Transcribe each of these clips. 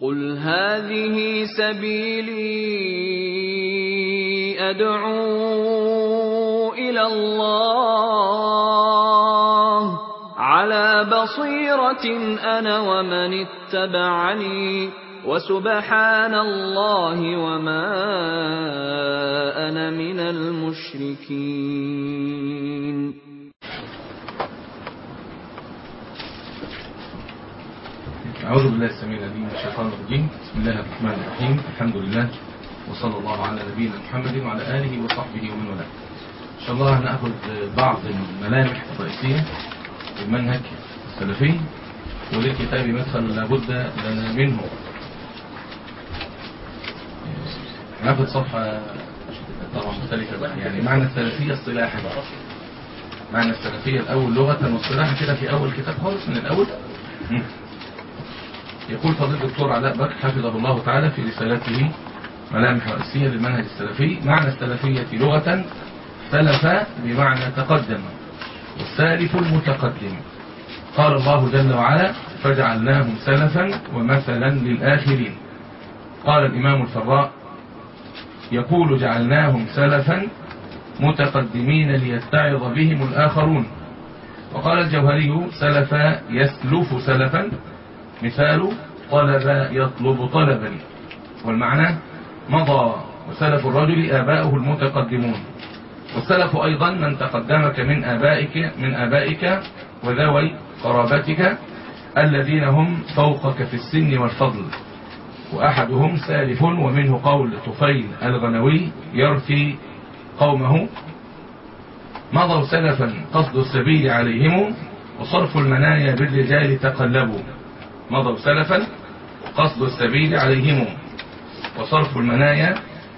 قل هذه سبيلي أدعو إلى الله على بصيرة أنا ومن اتبعني وسبحان الله وما أنا من المشركين أعوذ بالله السميع العليم من الشيطان الرجيم بسم الله الرحمن الرحيم الحمد لله وصلى الله على نبينا محمد وعلى آله وصحبه ومن والاه إن شاء الله هناخد بعض الملامح الرئيسية للمنهج السلفي وللكتاب مدخل لابد لنا منه هناخد صفحة طبعا مختلفة بقى يعني معنى السلفية اصطلاحا معنى السلفية الأول لغة واصطلاحا كده في أول كتاب خالص من الأول يقول فضيلة الدكتور علاء بكر حفظه الله تعالى في رسالته ملامح رئيسية للمنهج السلفي معنى السلفية لغة سلف بمعنى تقدم والسالف المتقدم قال الله جل وعلا فجعلناهم سلفا ومثلا للآخرين قال الإمام الفراء يقول جعلناهم سلفا متقدمين ليتعظ بهم الآخرون وقال الجوهري سلف يسلف سلفا مثال طلب يطلب طلبا والمعنى مضى وسلف الرجل آباؤه المتقدمون والسلف أيضا من تقدمك من آبائك من آبائك وذوي قرابتك الذين هم فوقك في السن والفضل وأحدهم سالف ومنه قول طفيل الغنوي يرثي قومه مضوا سلفا قصد السبيل عليهم وصرف المنايا بالرجال تقلبوا مضوا سلفا قصد السبيل عليهم وصرف المنايا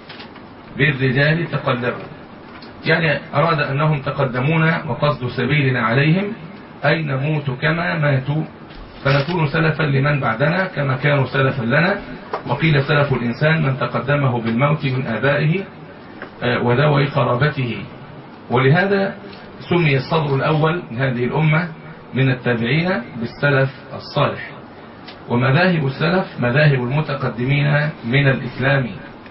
بالرجال تقلبوا يعني أراد أنهم تقدمونا وقصد سبيلنا عليهم أي نموت كما ماتوا فنكون سلفا لمن بعدنا كما كانوا سلفا لنا وقيل سلف الإنسان من تقدمه بالموت من آبائه وذوي قرابته ولهذا سمي الصدر الأول من هذه الأمة من التابعين بالسلف الصالح ومذاهب السلف مذاهب المتقدمين من الإسلام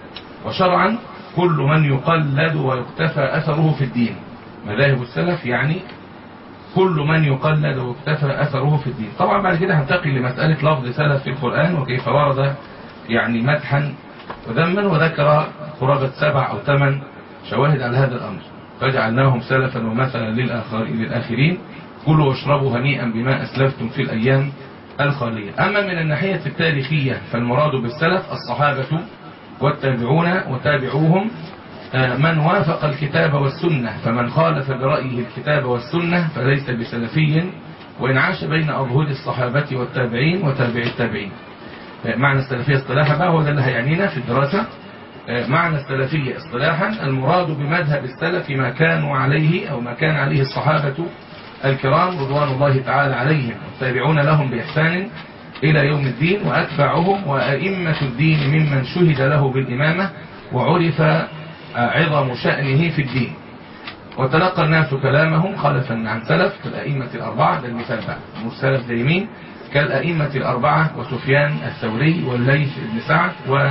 وشرعا كل من يقلد ويقتفى أثره في الدين مذاهب السلف يعني كل من يقلد ويقتفى أثره في الدين طبعا بعد كده هنتقل لمسألة لفظ سلف في القرآن وكيف ورد يعني مدحا وذما وذكر قرابة سبع أو ثمان شواهد على هذا الأمر فجعلناهم سلفا ومثلا للآخرين كلوا واشربوا هنيئا بما أسلفتم في الأيام الخالية أما من الناحية التاريخية فالمراد بالسلف الصحابة والتابعون وتابعوهم من وافق الكتاب والسنة فمن خالف برأيه الكتاب والسنة فليس بسلفي وإن عاش بين أظهر الصحابة والتابعين وتابع التابعين معنى السلفية اصطلاحا بقى هو ده اللي هيعنينا في الدراسة معنى السلفية اصطلاحا المراد بمذهب السلف ما كانوا عليه أو ما كان عليه الصحابة الكرام رضوان الله تعالى عليهم والتابعون لهم بإحسان إلى يوم الدين وأتبعهم وأئمة الدين ممن شهد له بالإمامة وعرف عظم شأنه في الدين وتلقى الناس كلامهم خلفا عن سلف كالأئمة الأربعة ده المثال بقى مش سلف زي مين كالأئمة الأربعة وسفيان الثوري والليث بن سعد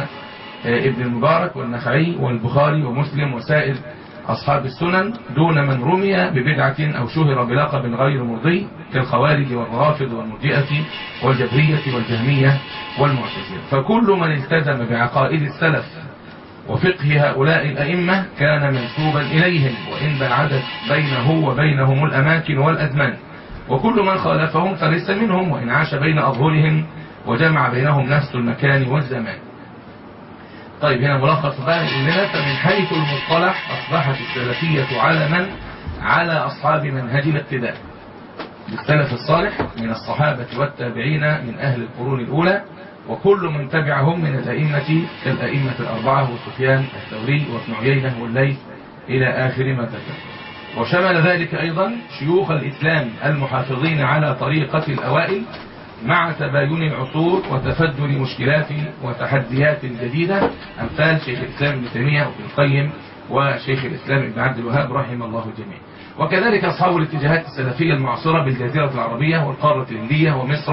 وابن المبارك والنخعي والبخاري ومسلم وسائر أصحاب السنن دون من رمي ببدعة أو شهر بلقب غير مرضي كالخوارج والروافض والمرجئة والجبرية والجهمية والمعتزلة فكل من التزم بعقائد السلف وفقه هؤلاء الأئمة كان منسوبا إليهم وإن بعدت بينه وبينهم الأماكن والأزمان وكل من خالفهم فليس منهم وإن عاش بين أظهرهم وجمع بينهم نفس المكان والزمان طيب هنا ملخص بقى لنا فمن حيث المصطلح أصبحت السلفية علما على أصحاب منهج الاقتداء بالسلف الصالح من الصحابة والتابعين من أهل القرون الأولى وكل من تبعهم من الأئمة كالأئمة الأربعة وسفيان الثوري وابن عيينة والليث إلى آخر ما ذكر وشمل ذلك أيضا شيوخ الإسلام المحافظين على طريقة الأوائل مع تباين العصور وتفجر مشكلات وتحديات جديدة أمثال شيخ الإسلام ابن تيمية وابن القيم وشيخ الإسلام ابن عبد الوهاب رحم الله الجميع وكذلك أصحاب الاتجاهات السلفية المعاصرة بالجزيرة العربية والقارة الهندية ومصر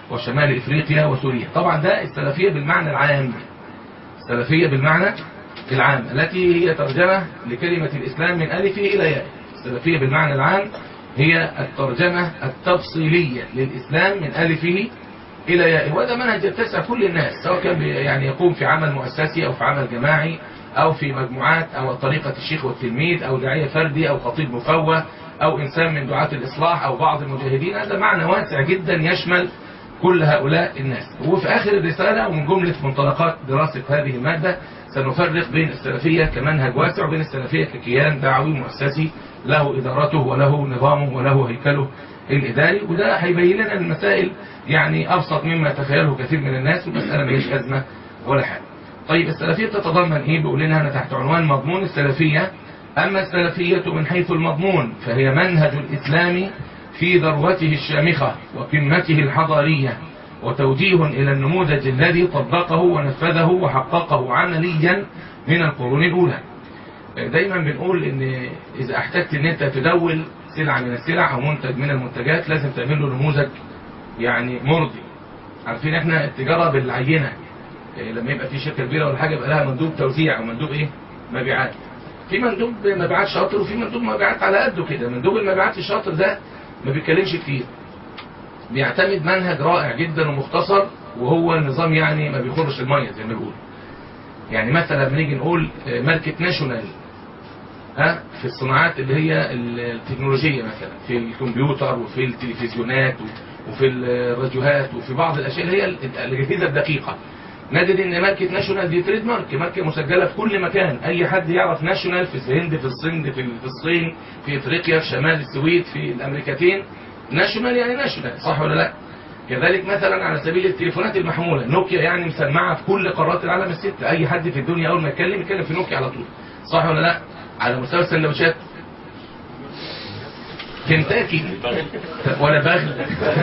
وشمال افريقيا وسوريا طبعا ده السلفيه بالمعنى العام السلفيه بالمعنى العام التي هي ترجمه لكلمه الاسلام من الف الى ياء السلفيه بالمعنى العام هي الترجمه التفصيليه للاسلام من الفه الى ياء وهذا منهج يتسع كل الناس سواء كان بي- يعني يقوم في عمل مؤسسي او في عمل جماعي او في مجموعات او طريقه الشيخ والتلميذ او داعيه فردي او خطيب مفوه او انسان من دعاه الاصلاح او بعض المجاهدين هذا معنى واسع جدا يشمل كل هؤلاء الناس وفي آخر الرسالة ومن جملة منطلقات دراسة هذه المادة سنفرق بين السلفية كمنهج واسع وبين السلفية ككيان دعوي مؤسسي له إدارته وله نظامه وله هيكله الإداري وده هيبين لنا المسائل يعني أبسط مما يتخيله كثير من الناس والمسألة ما هيش أزمة ولا حاجة طيب السلفية تتضمن إيه بيقول لنا هنا تحت عنوان مضمون السلفية أما السلفية من حيث المضمون فهي منهج الإسلام في ذروته الشامخة وقمته الحضارية وتوجيه إلى النموذج الذي طبقه ونفذه وحققه عمليا من القرون الأولى دايما بنقول ان اذا احتجت ان انت تدول سلعة من السلع او منتج من المنتجات لازم تعمل له نموذج يعني مرضي عارفين احنا التجارة بالعينة إيه لما يبقى في شركة كبيرة ولا حاجة يبقى لها مندوب توزيع او مندوب ايه مبيعات في مندوب مبيعات شاطر وفي مندوب مبيعات على قده كده مندوب المبيعات الشاطر ده ما بيتكلمش كتير بيعتمد منهج رائع جدا ومختصر وهو النظام يعني ما بيخرش الميه زي ما بيقول يعني مثلا لما نيجي نقول آه، ماركة ناشونال ها في الصناعات اللي هي التكنولوجية مثلا في الكمبيوتر وفي التلفزيونات و- وفي الراديوهات وفي بعض الأشياء اللي هي ال- الأجهزة الدقيقة نجد ان ماركة ناشونال دي تريد مارك ماركة مسجلة في كل مكان اي حد يعرف ناشونال في الهند في الصين في في الصين في افريقيا في شمال السويد في الامريكتين ناشونال يعني ناشونال صح ولا لا كذلك مثلا على سبيل التليفونات المحمولة نوكيا يعني مسمعة في كل قارات العالم الستة اي حد في الدنيا اول ما يتكلم يتكلم في نوكيا على طول صح ولا لا على مستوى السندوتشات كنتاكي ولا بغل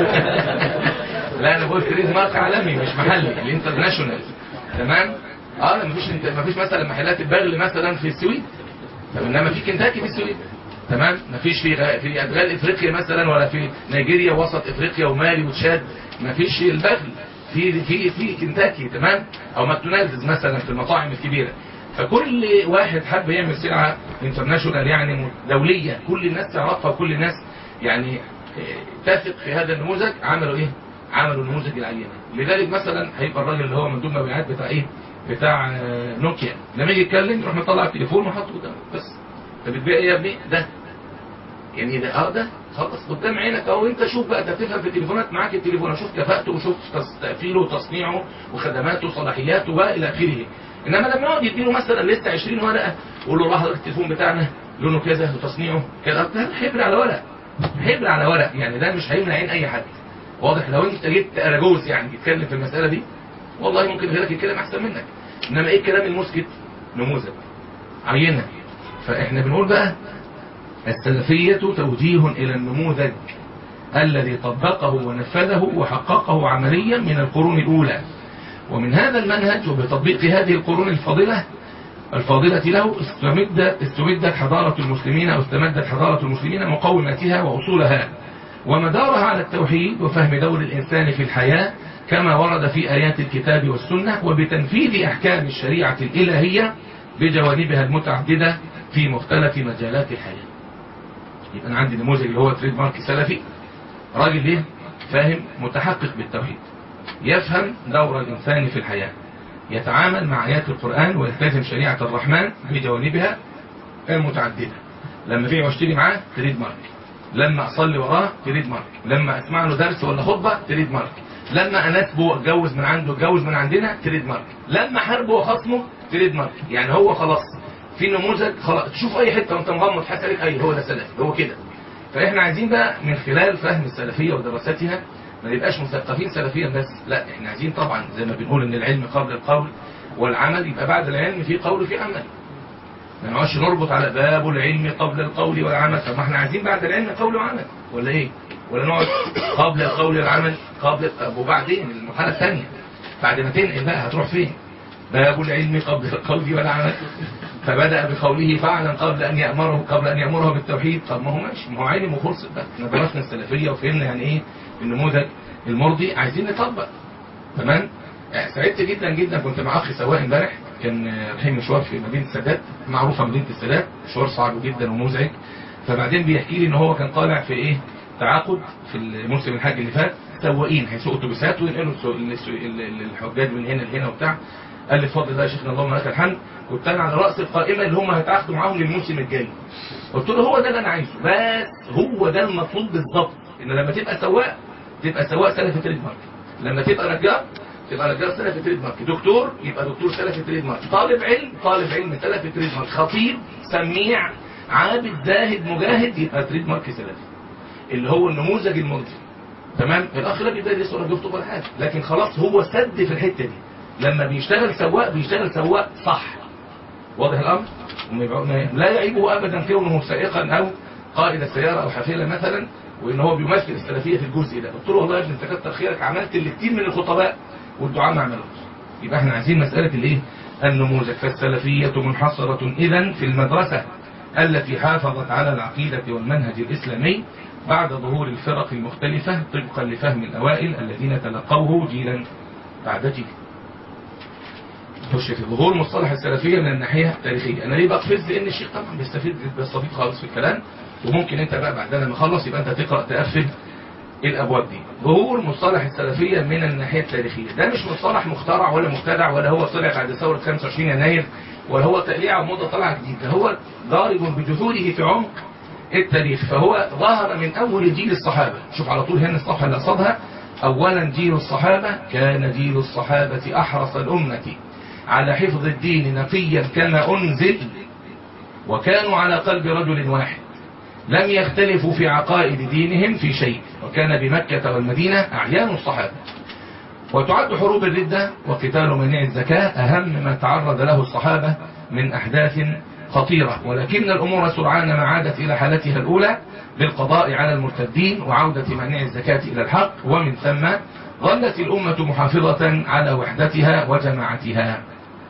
لا انا بقول تريد مارك عالمي مش محلي الانترناشونال تمام اه مفيش انت مفيش مثلا محلات البغل مثلا في السويد طب انما في كنتاكي في السويد تمام مفيش في غ- في ادغال افريقيا مثلا ولا في نيجيريا وسط افريقيا ومالي وتشاد مفيش البغل في في في كنتاكي تمام او ماكدونالدز مثلا في المطاعم الكبيره فكل واحد حب يعمل سلعه انترناشونال يعني دوليه كل الناس تعرفها وكل الناس يعني آه، تثق في هذا النموذج عملوا ايه؟ عملوا نموذج العينه لذلك مثلا هيبقى الراجل اللي هو مندوب مبيعات بتاع ايه؟ بتاع آه، نوكيا لما يجي يتكلم يروح مطلع التليفون وحاطه قدامه بس انت بتبيع ايه يا ابني؟ ده يعني ده اه ده خلاص قدام عينك اهو انت شوف بقى انت بتفهم في التليفونات معاك التليفون شوف كفاءته وشوف تص- تقفيله وتصنيعه وخدماته وصلاحياته والى اخره انما لما يقعد يديله مثلا لسه 20 ورقه ويقول له راح التليفون بتاعنا لونه كذا وتصنيعه كذا ده حبر على ورق حبر على ورق يعني ده مش هيمنع عين اي حد واضح لو انت جبت اراجوز يعني يتكلم في المساله دي والله ممكن غيرك يتكلم احسن منك انما ايه الكلام المسكت نموذج عينه فاحنا بنقول بقى السلفية توجيه إلى النموذج الذي طبقه ونفذه وحققه عمليا من القرون الأولى ومن هذا المنهج وبتطبيق هذه القرون الفاضلة الفاضلة له استمدت, استمدت حضارة المسلمين أو استمدت حضارة المسلمين مقوماتها وأصولها ومدارها على التوحيد وفهم دور الإنسان في الحياة كما ورد في آيات الكتاب والسنة وبتنفيذ أحكام الشريعة الإلهية بجوانبها المتعددة في مختلف مجالات الحياة يبقى أنا عندي نموذج اللي هو تريد مارك سلفي راجل ايه فاهم متحقق بالتوحيد يفهم دور الإنسان في الحياة يتعامل مع آيات القرآن ويلتزم شريعة الرحمن بجوانبها المتعددة لما بيع واشتري معاه تريد مارك لما أصلي وراه تريد مارك لما أسمع له درس ولا خطبة تريد مارك لما أناسبه أتجوز من عنده أتجوز من عندنا تريد مارك لما حاربه وخصمه تريد مارك يعني هو خلاص في نموذج خلاص تشوف أي حتة وأنت مغمض حاسس عليك أي هو ده سلفي هو كده فإحنا عايزين بقى من خلال فهم السلفية ودراستها ما نبقاش مثقفين سلفيا بس لا احنا عايزين طبعا زي ما بنقول ان العلم قبل القول والعمل يبقى بعد العلم في قول وفي عمل ما نقعدش نربط على باب العلم قبل القول والعمل طب ما احنا عايزين بعد العلم قول وعمل ولا ايه ولا نقعد قبل القول والعمل قبل طب وبعدين المرحله الثانيه بعد ما تنقل بقى هتروح فين باب العلم قبل القول والعمل فبدأ بقوله فعلا قبل أن يأمره قبل أن يأمره بالتوحيد طب ما هو ماشي ما هو علم وخلص بقى احنا درسنا السلفية وفهمنا يعني إيه النموذج المرضي عايزين نطبق تمام آه، سعدت جدا جدا كنت مع اخي سواق امبارح كان آه، رايحين مشوار في مدينه السادات معروفه مدينه السادات مشوار صعب جدا ومزعج فبعدين بيحكي لي ان هو كان طالع في ايه تعاقد في الموسم الحج اللي فات سواقين هيسوقوا اتوبيسات وينقلوا السو- السو- ال- ال- الحجاج من هنا لهنا وبتاع قال لي اتفضل الله يا شيخنا اللهم لك الحمد كنت انا على راس القائمه اللي هم هيتعاقدوا معاهم للموسم الجاي قلت له هو ده اللي انا عايزه بس هو ده المطلوب بالظبط ان لما تبقى سواق تبقى سواق سلفي تريد مارك لما تبقى نجار تبقى نجار سلفي تريد مارك دكتور يبقى دكتور سلفي تريد مارك طالب علم طالب علم سلفي تريد مارك خطيب سميع عابد زاهد مجاهد يبقى تريد مارك سلفي اللي هو النموذج المرضي تمام الاخ لا بيدرس ولا بيخطب ولا حاجه لكن خلاص هو سد في الحته دي لما بيشتغل سواق بيشتغل سواق صح واضح الامر وما يبقى- ما- لا يعيبه ابدا كونه سائقا او قائد السياره او حافله مثلا وان هو بيمثل السلفيه في الجزء ده قلت له والله يا ابني انت كتر خيرك عملت اللي كتير من الخطباء والدعاء ما عملوش يبقى احنا عايزين مساله الايه النموذج فالسلفيه منحصره اذا في المدرسه التي حافظت على العقيده والمنهج الاسلامي بعد ظهور الفرق المختلفه طبقا لفهم الاوائل الذين تلقوه جيلا بعد جيل نخش في ظهور مصطلح السلفيه من الناحيه التاريخيه انا ليه بقفز لان الشيخ طبعا بيستفيد بيستفيد خالص في الكلام وممكن انت بقى بعد لما اخلص يبقى انت تقرا تقفل الابواب دي ظهور مصطلح السلفيه من الناحيه التاريخيه ده مش مصطلح مخترع ولا مبتدع ولا هو طلع بعد ثوره 25 يناير ولا هو تقليع وموضه طالعه جديده هو ضارب بجذوره في عمق التاريخ فهو ظهر من اول جيل الصحابه شوف على طول هنا الصفحه اللي قصدها اولا جيل الصحابه كان جيل الصحابه احرص الامه على حفظ الدين نقيا كما انزل وكانوا على قلب رجل واحد لم يختلفوا في عقائد دينهم في شيء وكان بمكة والمدينة أعيان الصحابة وتعد حروب الردة وقتال منع الزكاة أهم ما تعرض له الصحابة من أحداث خطيرة ولكن الأمور سرعان ما عادت إلى حالتها الأولى بالقضاء على المرتدين وعودة منع الزكاة إلى الحق ومن ثم ظلت الأمة محافظة على وحدتها وجماعتها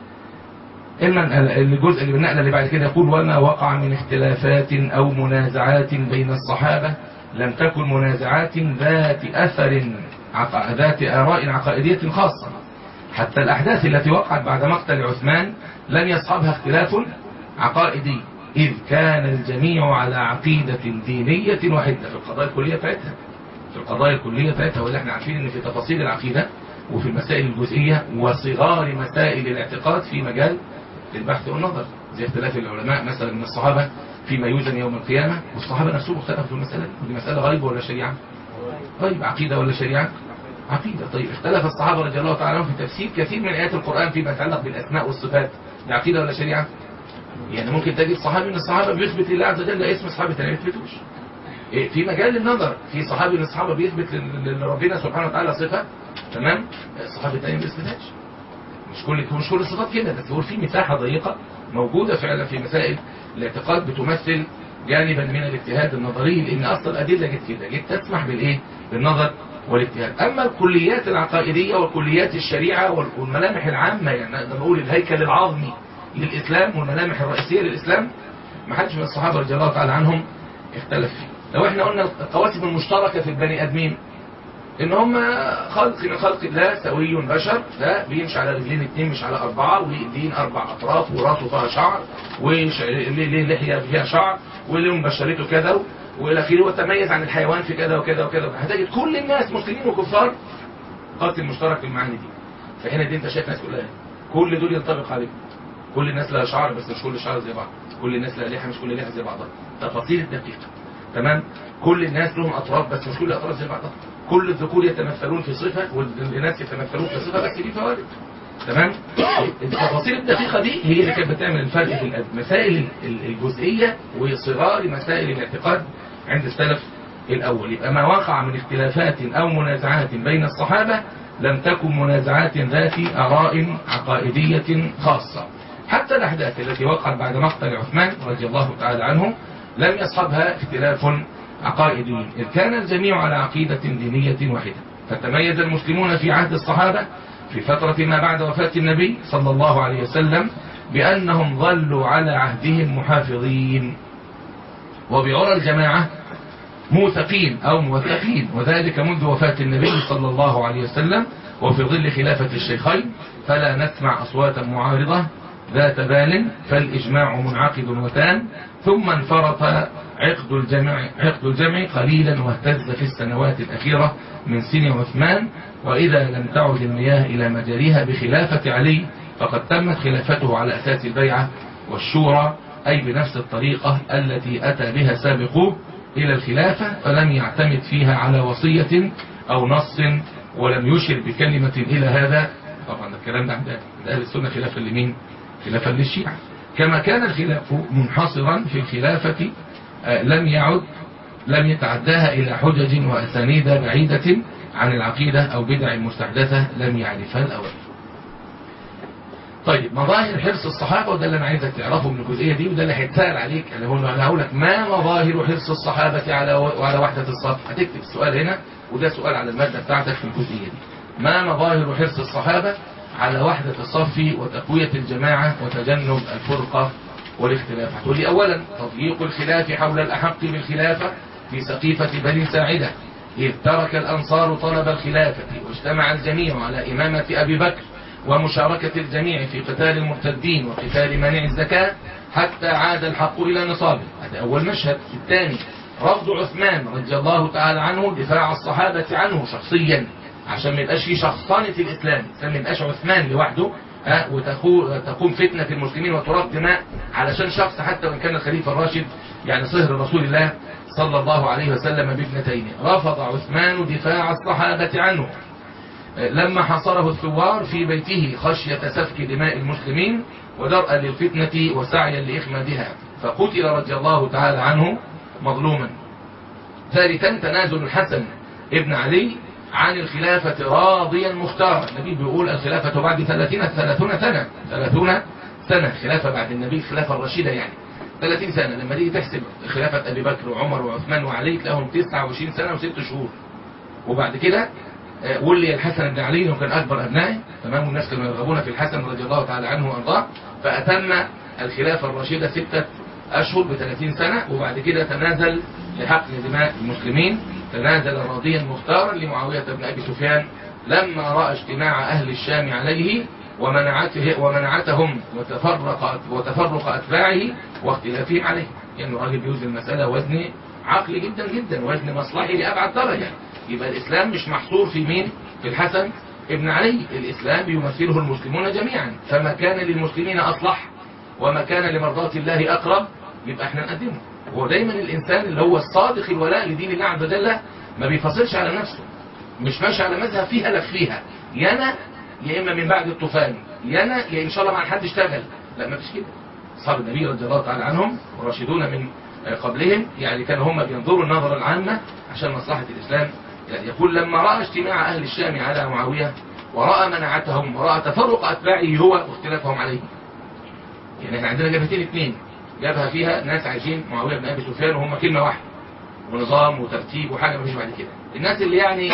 إما الجزء اللي بالنقلة اللي بعد كده يقول وما وقع من اختلافات أو منازعات بين الصحابة لم تكن منازعات ذات أثر عق- ذات آراء عقائدية خاصة حتى الأحداث التي وقعت بعد مقتل عثمان لم يصحبها اختلاف عقائدي إذ كان الجميع على عقيدة دينية واحدة في القضايا الكلية بتاعتها في القضايا الكلية بتاعتها واللي احنا عارفين ان في تفاصيل العقيدة وفي المسائل الجزئية وصغار مسائل الاعتقاد في مجال البحث والنظر زي اختلاف العلماء مثلا من الصحابة فيما يوزن يوم القيامة والصحابة نفسهم اختلفوا في المسألة دي ودي مسألة غيب ولا شريعة طيب عقيدة ولا شريعة عقيدة طيب اختلف الصحابة رضي الله تعالى عنهم في تفسير كثير من آيات القرآن فيما يتعلق بالأسماء والصفات دي عقيدة ولا شريعة يعني ممكن تجد صحابي من الصحابة بيثبت لله عز وجل اسم صحابي تاني ما يثبتوش إيه، في مجال النظر في صحابي من الصحابة بيثبت لل- لربنا سبحانه وتعالى صفة تمام الصحابي التاني ما بيثبتهاش مش كل مش كل الصفات كده بس هو في مساحة ضيقة موجودة فعلا في مسائل الاعتقاد بتمثل جانبا من الاجتهاد النظري لان اصل الادله جت كده جت تسمح بالايه بالنظر والاجتهاد اما الكليات العقائديه وكليات الشريعه وال- والملامح العامه يعني نقدر نقول الهيكل العظمي للاسلام والملامح الرئيسيه للاسلام ما حدش من الصحابه رضي الله تعالى عنهم اختلف فيه لو احنا قلنا القواسم المشتركه في البني ادمين ان هم خلق من خلق الله سوي بشر ده بيمشي على رجلين اتنين مش على اربعه وايدين اربع اطراف وراسه فيها شعر وليه لحيه فيها شعر ولهم بشرته كذا والى اخره وتميز عن الحيوان في كذا وكذا وكذا هتجد كل الناس مسلمين وكفار قاتل مشترك في المعاني دي فهنا دي انت شايف ناس كلها كل دول ينطبق عليهم كل الناس لها شعر بس مش كل الشعر زي بعض كل الناس لها لحيه مش كل لحيه زي بعضها تفاصيل الدقيقه تمام كل الناس لهم اطراف بس مش كل الاطراف زي بعضها كل الذكور يتمثلون في صفه والاناث يتمثلون في صفه بس في فوارق تمام التفاصيل الدقيقه دي هي اللي كانت بتعمل الفرق في المسائل الجزئيه وصغار مسائل الاعتقاد عند السلف الاول يبقى ما وقع من اختلافات او منازعات بين الصحابه لم تكن منازعات ذات اراء عقائديه خاصه حتى الاحداث التي وقعت بعد مقتل عثمان رضي الله تعالى عنه لم يصحبها اختلاف عقائدي إذ كان الجميع على عقيدة دينية واحدة فتميز المسلمون في عهد الصحابة في فترة ما بعد وفاة النبي صلى الله عليه وسلم بأنهم ظلوا على عهدهم محافظين وبعرى الجماعة موثقين أو موثقين وذلك منذ وفاة النبي صلى الله عليه وسلم وفي ظل خلافة الشيخين فلا نسمع أصواتا معارضة ذات بال فالإجماع منعقد وتام ثم انفرط عقد الجمع, عقد الجمع قليلا واهتز في السنوات الأخيرة من سن عثمان وإذا لم تعد المياه إلى مجاريها بخلافة علي فقد تمت خلافته على أساس البيعة والشورى أي بنفس الطريقة التي أتى بها سابقوه إلى الخلافة فلم يعتمد فيها على وصية أو نص ولم يشر بكلمة إلى هذا طبعا الكلام ده عند أهل السنة خلافا لمين؟ خلافا للشيعة كما كان الخلاف منحصرا في الخلافة لم يعد لم يتعداها إلى حجج وأسانيد بعيدة عن العقيدة أو بدع مستحدثة لم يعرفها الأول طيب مظاهر حرص الصحابة وده اللي أنا عايزك تعرفه من الجزئية دي وده اللي هيتسأل عليك أنا هقول أنا هقول لك ما مظاهر حرص الصحابة على وعلى وحدة الصف هتكتب السؤال هنا وده سؤال على المادة بتاعتك في الجزئية دي ما مظاهر حرص الصحابة على وحدة الصف وتقوية الجماعة وتجنب الفرقة والاختلاف هتقول لي أولا تضييق الخلاف حول الأحق بالخلافة في سقيفة بني ساعدة إذ ترك الأنصار طلب الخلافة واجتمع الجميع على إمامة أبي بكر ومشاركة الجميع في قتال المرتدين وقتال مانع الزكاة حتى عاد الحق إلى نصابه هذا أول مشهد الثاني رفض عثمان رضي الله تعالى عنه دفاع الصحابة عنه شخصيا عشان ما يبقاش في شخصنة الإسلام عشان ما يبقاش عثمان لوحده ها وتقوم فتنة في المسلمين وتراق دماء علشان شخص حتى وإن كان الخليفة الراشد يعني صهر رسول الله صلى الله عليه وسلم بابنتين رفض عثمان دفاع الصحابة عنه لما حصره الثوار في بيته خشية سفك دماء المسلمين ودرءا للفتنة وسعيا لإخمادها فقتل رضي الله تعالى عنه مظلوما ثالثا تنازل الحسن ابن علي عن الخلافة راضيا مختارا النبي بيقول الخلافة بعد 30 30 سنة 30 سنة خلافة بعد النبي الخلافة الرشيدة يعني 30 سنة لما تيجي تحسب خلافة أبي بكر وعمر وعثمان وعلي تلاقيهم 29 سنة وست شهور وبعد كده ولي الحسن بن علي وكان أكبر أبنائه تمام والناس كانوا يرغبون في الحسن رضي الله تعالى عنه وأرضاه فأتم الخلافة الرشيدة ستة أشهر ب 30 سنة وبعد كده تنازل لحقن دماء المسلمين تنازل راضيا مختارا لمعاوية بن أبي سفيان لما رأى اجتماع أهل الشام عليه ومنعته ومنعتهم وتفرق وتفرق أتباعه واختلافهم عليه يعني الراجل بيوزن المسألة وزن عقلي جدا جدا وزن مصلحي لأبعد درجة يبقى الإسلام مش محصور في مين في الحسن ابن علي الإسلام يمثله المسلمون جميعا فما كان للمسلمين أصلح وما كان لمرضاة الله أقرب يبقى احنا نقدمه هو دايما الإنسان اللي هو الصادق الولاء لدين الله عز وجل ما بيفصلش على نفسه مش ماشي على مذهب فيها لا فيها يا انا يا اما من بعد الطوفان يا انا يا ان شاء الله ما حد اشتغل لا ما فيش كده اصحاب النبي رضي الله تعالى عنهم والراشدون من قبلهم يعني كانوا هم بينظروا النظرة العامة عشان مصلحة الإسلام يعني يقول لما رأى اجتماع أهل الشام على معاوية ورأى منعتهم ورأى تفرق أتباعه هو واختلافهم عليه يعني احنا عندنا جبهتين اثنين جبهة فيها ناس عايشين معاوية بن أبي سفيان وهم كلمة واحدة ونظام وترتيب وحاجة مفيش بعد كده الناس اللي يعني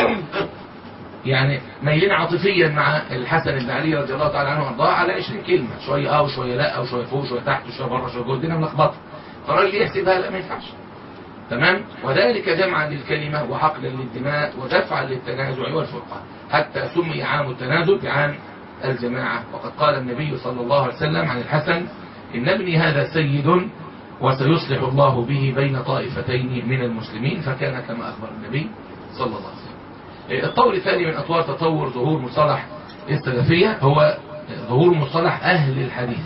يعني مايلين عاطفيا مع الحسن بن علي رضي الله تعالى عنه وارضاه على 20 كلمة شوية اه وشوية لا وشوية فوق وشوية تحت وشوية بره وشوية جوه الدنيا ملخبطة فالراجل يحسبها لا ما ينفعش تمام وذلك جمعا للكلمة وحقلا للدماء ودفعا للتنازع والفرقة حتى سمي عام التنازل بعام الجماعة وقد قال النبي صلى الله عليه وسلم عن الحسن إن ابني هذا سيد وسيصلح الله به بين طائفتين من المسلمين فكان كما أخبر النبي صلى الله عليه وسلم الطور الثاني من أطوار تطور ظهور مصطلح السلفية هو ظهور مصطلح أهل الحديث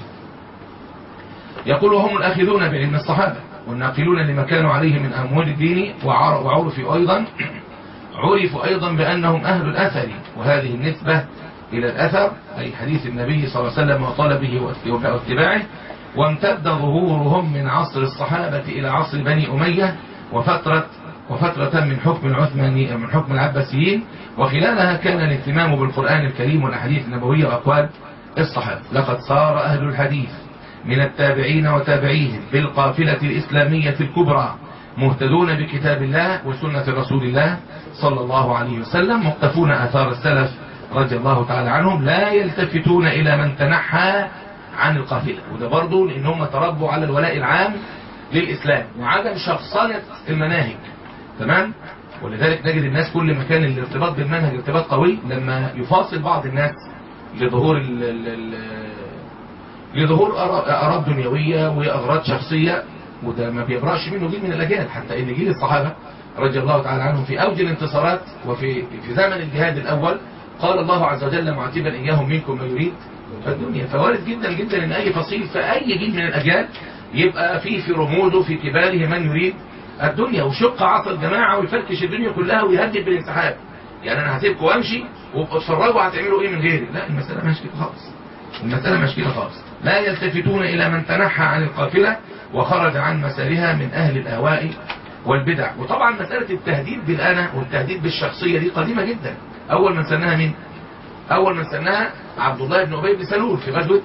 يقول هم الآخذون بعلم الصحابة والناقلون لما كانوا عليه من أموال الدين وعرفوا أيضا عرفوا أيضا بأنهم أهل الأثر وهذه النسبة إلى الأثر أي حديث النبي صلى الله عليه وسلم وطلبه واتباعه وامتد ظهورهم من عصر الصحابة إلى عصر بني أمية وفترة وفترة من حكم العثماني من حكم العباسيين وخلالها كان الاهتمام بالقرآن الكريم والأحاديث النبوية وأقوال الصحابة لقد صار أهل الحديث من التابعين وتابعيهم بالقافلة الإسلامية الكبرى مهتدون بكتاب الله وسنة رسول الله صلى الله عليه وسلم مقتفون آثار السلف رضي الله تعالى عنهم لا يلتفتون إلى من تنحى عن القافلة وده برضه لأن هم تربوا على الولاء العام للإسلام وعدم شخصنة المناهج تمام ولذلك نجد الناس كل ما كان الارتباط بالمنهج ارتباط قوي لما يفاصل بعض الناس لظهور ال ال ال لظهور آراء آراء دنيوية وأغراض شخصية وده ما بيبرأش منه جيل من الأجيال حتى إن جيل الصحابة رضي الله تعالى عنهم في أوج الانتصارات وفي في زمن الجهاد الأول قال الله عز وجل معاتبا إياهم منكم ما يريد فالدنيا فوارد جدا جدا إن أي فصيل في أي جيل من الأجيال يبقى في في رموده في كباره من يريد الدنيا وشق عصا الجماعة ويفركش الدنيا كلها ويهدد بالانسحاب يعني أنا هسيبكم وأمشي وابقوا اتفرجوا هتعملوا إيه من غيري لا المسألة مش كده خالص المسألة مش كده خالص لا يلتفتون إلى من تنحى عن القافلة وخرج عن مسارها من أهل الأهواء والبدع وطبعا مسألة التهديد بالأنا والتهديد بالشخصية دي قديمة جدا أول من سنها مين أول من سنها عبد الله بن أبي بن سلول في غزوة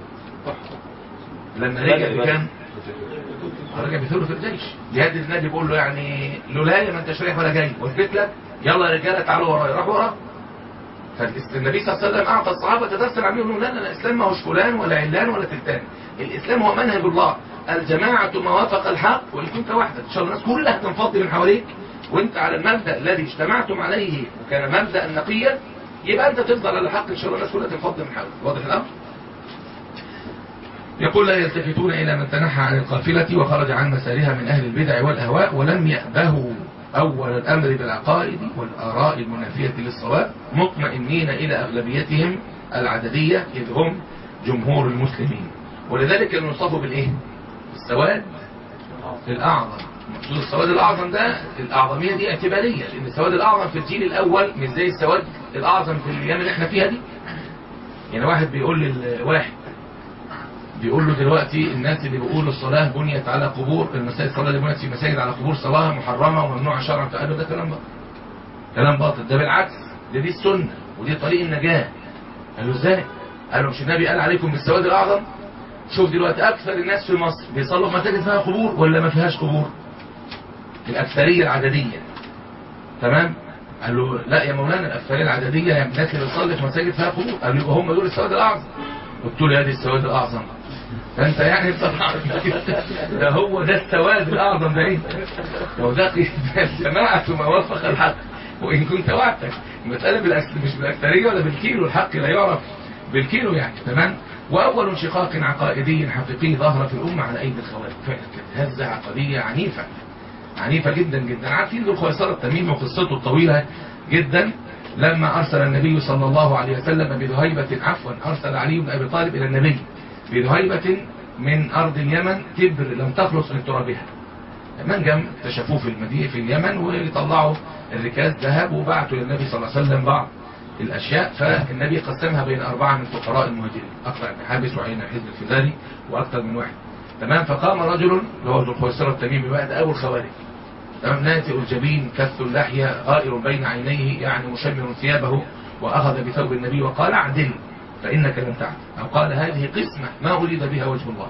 لما رجع بكام رجع بثلث الجيش يهدد النبي بيقول له يعني لولاي ما انتش رايح ولا جاي واثبت لك يلا يا رجاله تعالوا ورايا راحوا وراه فالنبي صلى الله عليه وسلم اعطى الصحابه تدرسا عليهم لا لا لا الاسلام ما هوش فلان ولا علان ولا تلتان الاسلام هو منهج الله الجماعه ما وافق الحق وان كنت وحدك ان شاء الله الناس كلها تنفض من حواليك وانت على المبدا الذي اجتمعتم عليه وكان مبدا نقيا يبقى انت تفضل على الحق ان شاء الله الناس كلها تنفض من حولك واضح الامر يقول لا يلتفتون إلى من تنحى عن القافلة وخرج عن مسارها من أهل البدع والأهواء ولم يأبهوا أول الأمر بالعقائد والآراء المنافية للصواب مطمئنين إلى أغلبيتهم العددية إذ هم جمهور المسلمين ولذلك كانوا يوصفوا بالإيه؟ السواد الأعظم مقصود السواد الأعظم ده الأعظمية دي اعتبارية لأن السواد الأعظم في الجيل الأول مش زي السواد الأعظم في الأيام اللي احنا فيها دي يعني واحد بيقول للواحد بيقول له دلوقتي الناس اللي بيقولوا الصلاة بنيت على قبور المساجد الصلاة اللي بنيت في مساجد على قبور صلاة محرمة وممنوعة شرعا فقالوا ده كلام باطل كلام باطل ده بالعكس ده دي السنة ودي طريق النجاة قالوا ازاي؟ قالوا مش النبي قال عليكم بالسواد الأعظم شوف دلوقتي أكثر الناس في مصر بيصلوا في مساجد فيها قبور ولا ما فيهاش قبور؟ الأكثرية العددية تمام؟ قال له لا يا مولانا الأكثرية العددية يعني الناس اللي بتصلي في مساجد فيها قبور قالوا يبقى هم دول السواد الأعظم قلت له هذه السواد الأعظم فانت يعني بصراحة ده هو ده السواد الاعظم ده ايه لو ده الجماعة ما وفق الحق وان كنت وحدك المسألة بالأس... مش بالاكثرية ولا بالكيلو الحق لا يعرف بالكيلو يعني تمام واول انشقاق عقائدي حقيقي ظهر في الامة على ايدي الخوارج فعلا كانت هزة عقدية عنيفة عنيفة جدا جدا عارفين ذو الخويصرة التميمي وقصته الطويلة جدا لما ارسل النبي صلى الله عليه وسلم بذهيبة عفوا ارسل علي بن ابي طالب الى النبي بذهيبة من أرض اليمن تبر لم تخلص من ترابها منجم اكتشفوه في المدينة في اليمن ويطلعوا الركاز ذهب وبعتوا للنبي صلى الله عليه وسلم بعض الأشياء فالنبي قسمها بين أربعة من فقراء المهاجرين أقرأ بن حابس وعين الحزب الفزاري وأكثر من واحد تمام فقام رجل اللي هو ذو الخويصرة التميمي بعد أبو الخوارج تمام ناتئ الجبين كث اللحية غائر بين عينيه يعني مشمر ثيابه وأخذ بثوب النبي وقال اعدل فإنك لم تعد أو قال هذه قسمة ما أريد بها وجه الله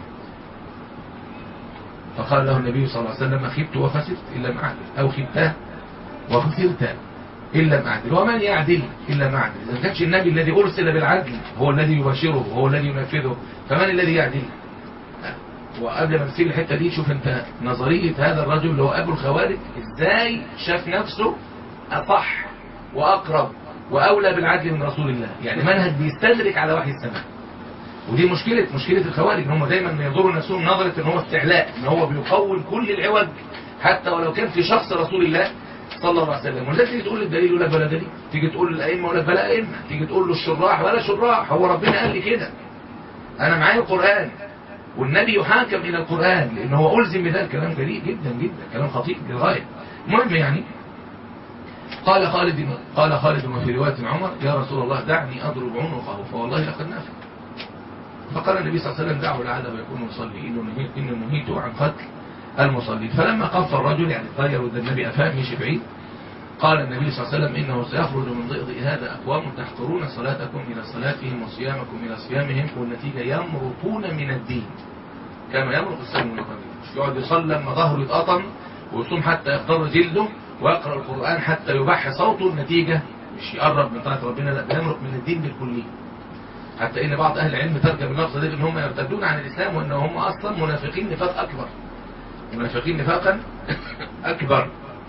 فقال له النبي صلى الله عليه وسلم خبت وخسرت إن لم أعدل أو خبت وخسرت إن لم أعدل ومن يعدل إلا ما أعدل إذا كانش النبي الذي أرسل بالعدل هو الذي يبشره هو الذي ينفذه فمن الذي يعدل وقبل ما نسيب الحتة دي شوف انت نظرية هذا الرجل اللي هو أبو الخوارج ازاي شاف نفسه أصح وأقرب وأولى بالعدل من رسول الله يعني منهج بيستدرك على وحي السماء ودي مشكلة مشكلة الخوارج ان هم دايما ينظروا نفسهم نظرة ان هو استعلاء ان هو بيقوم كل العوج حتى ولو كان في شخص رسول الله صلى الله عليه وسلم ولذلك تيجي تقول للدليل يقول لك بلا دليل تيجي تقول للأئمة يقول لك بلا أئمة تيجي تقول له الشراح ولا شراح هو ربنا قال لي كده أنا معايا القرآن والنبي يحاكم إلى القرآن لأن هو ألزم بذلك كلام جريء جدا جدا كلام خطير للغاية المهم يعني قال خالد قال خالد وفي رواية عمر يا رسول الله دعني أضرب عنقه فوالله لقد نافق فقال النبي صلى الله عليه وسلم دعه لعله يكون مصلي إنه نهيت عن قتل المصلي فلما قف الرجل يعني طير ود النبي أفاه مشي بعيد قال النبي صلى الله عليه وسلم إنه سيخرج من ضئضئ هذا أقوام تحقرون صلاتكم إلى صلاتهم وصيامكم إلى صيامهم والنتيجة يمرقون من الدين كما يمرق السم من القبيل مش يقعد يصلي لما ظهره يتقطم ويصوم حتى يخضر جلده ويقرأ القرآن حتى يبح صوته النتيجة مش يقرب من طاعة ربنا لا بيمرق من الدين بالكلية حتى ان بعض اهل العلم ترجم اللفظه دي ان هم يرتدون عن الاسلام وان هم اصلا منافقين نفاق اكبر منافقين نفاقا اكبر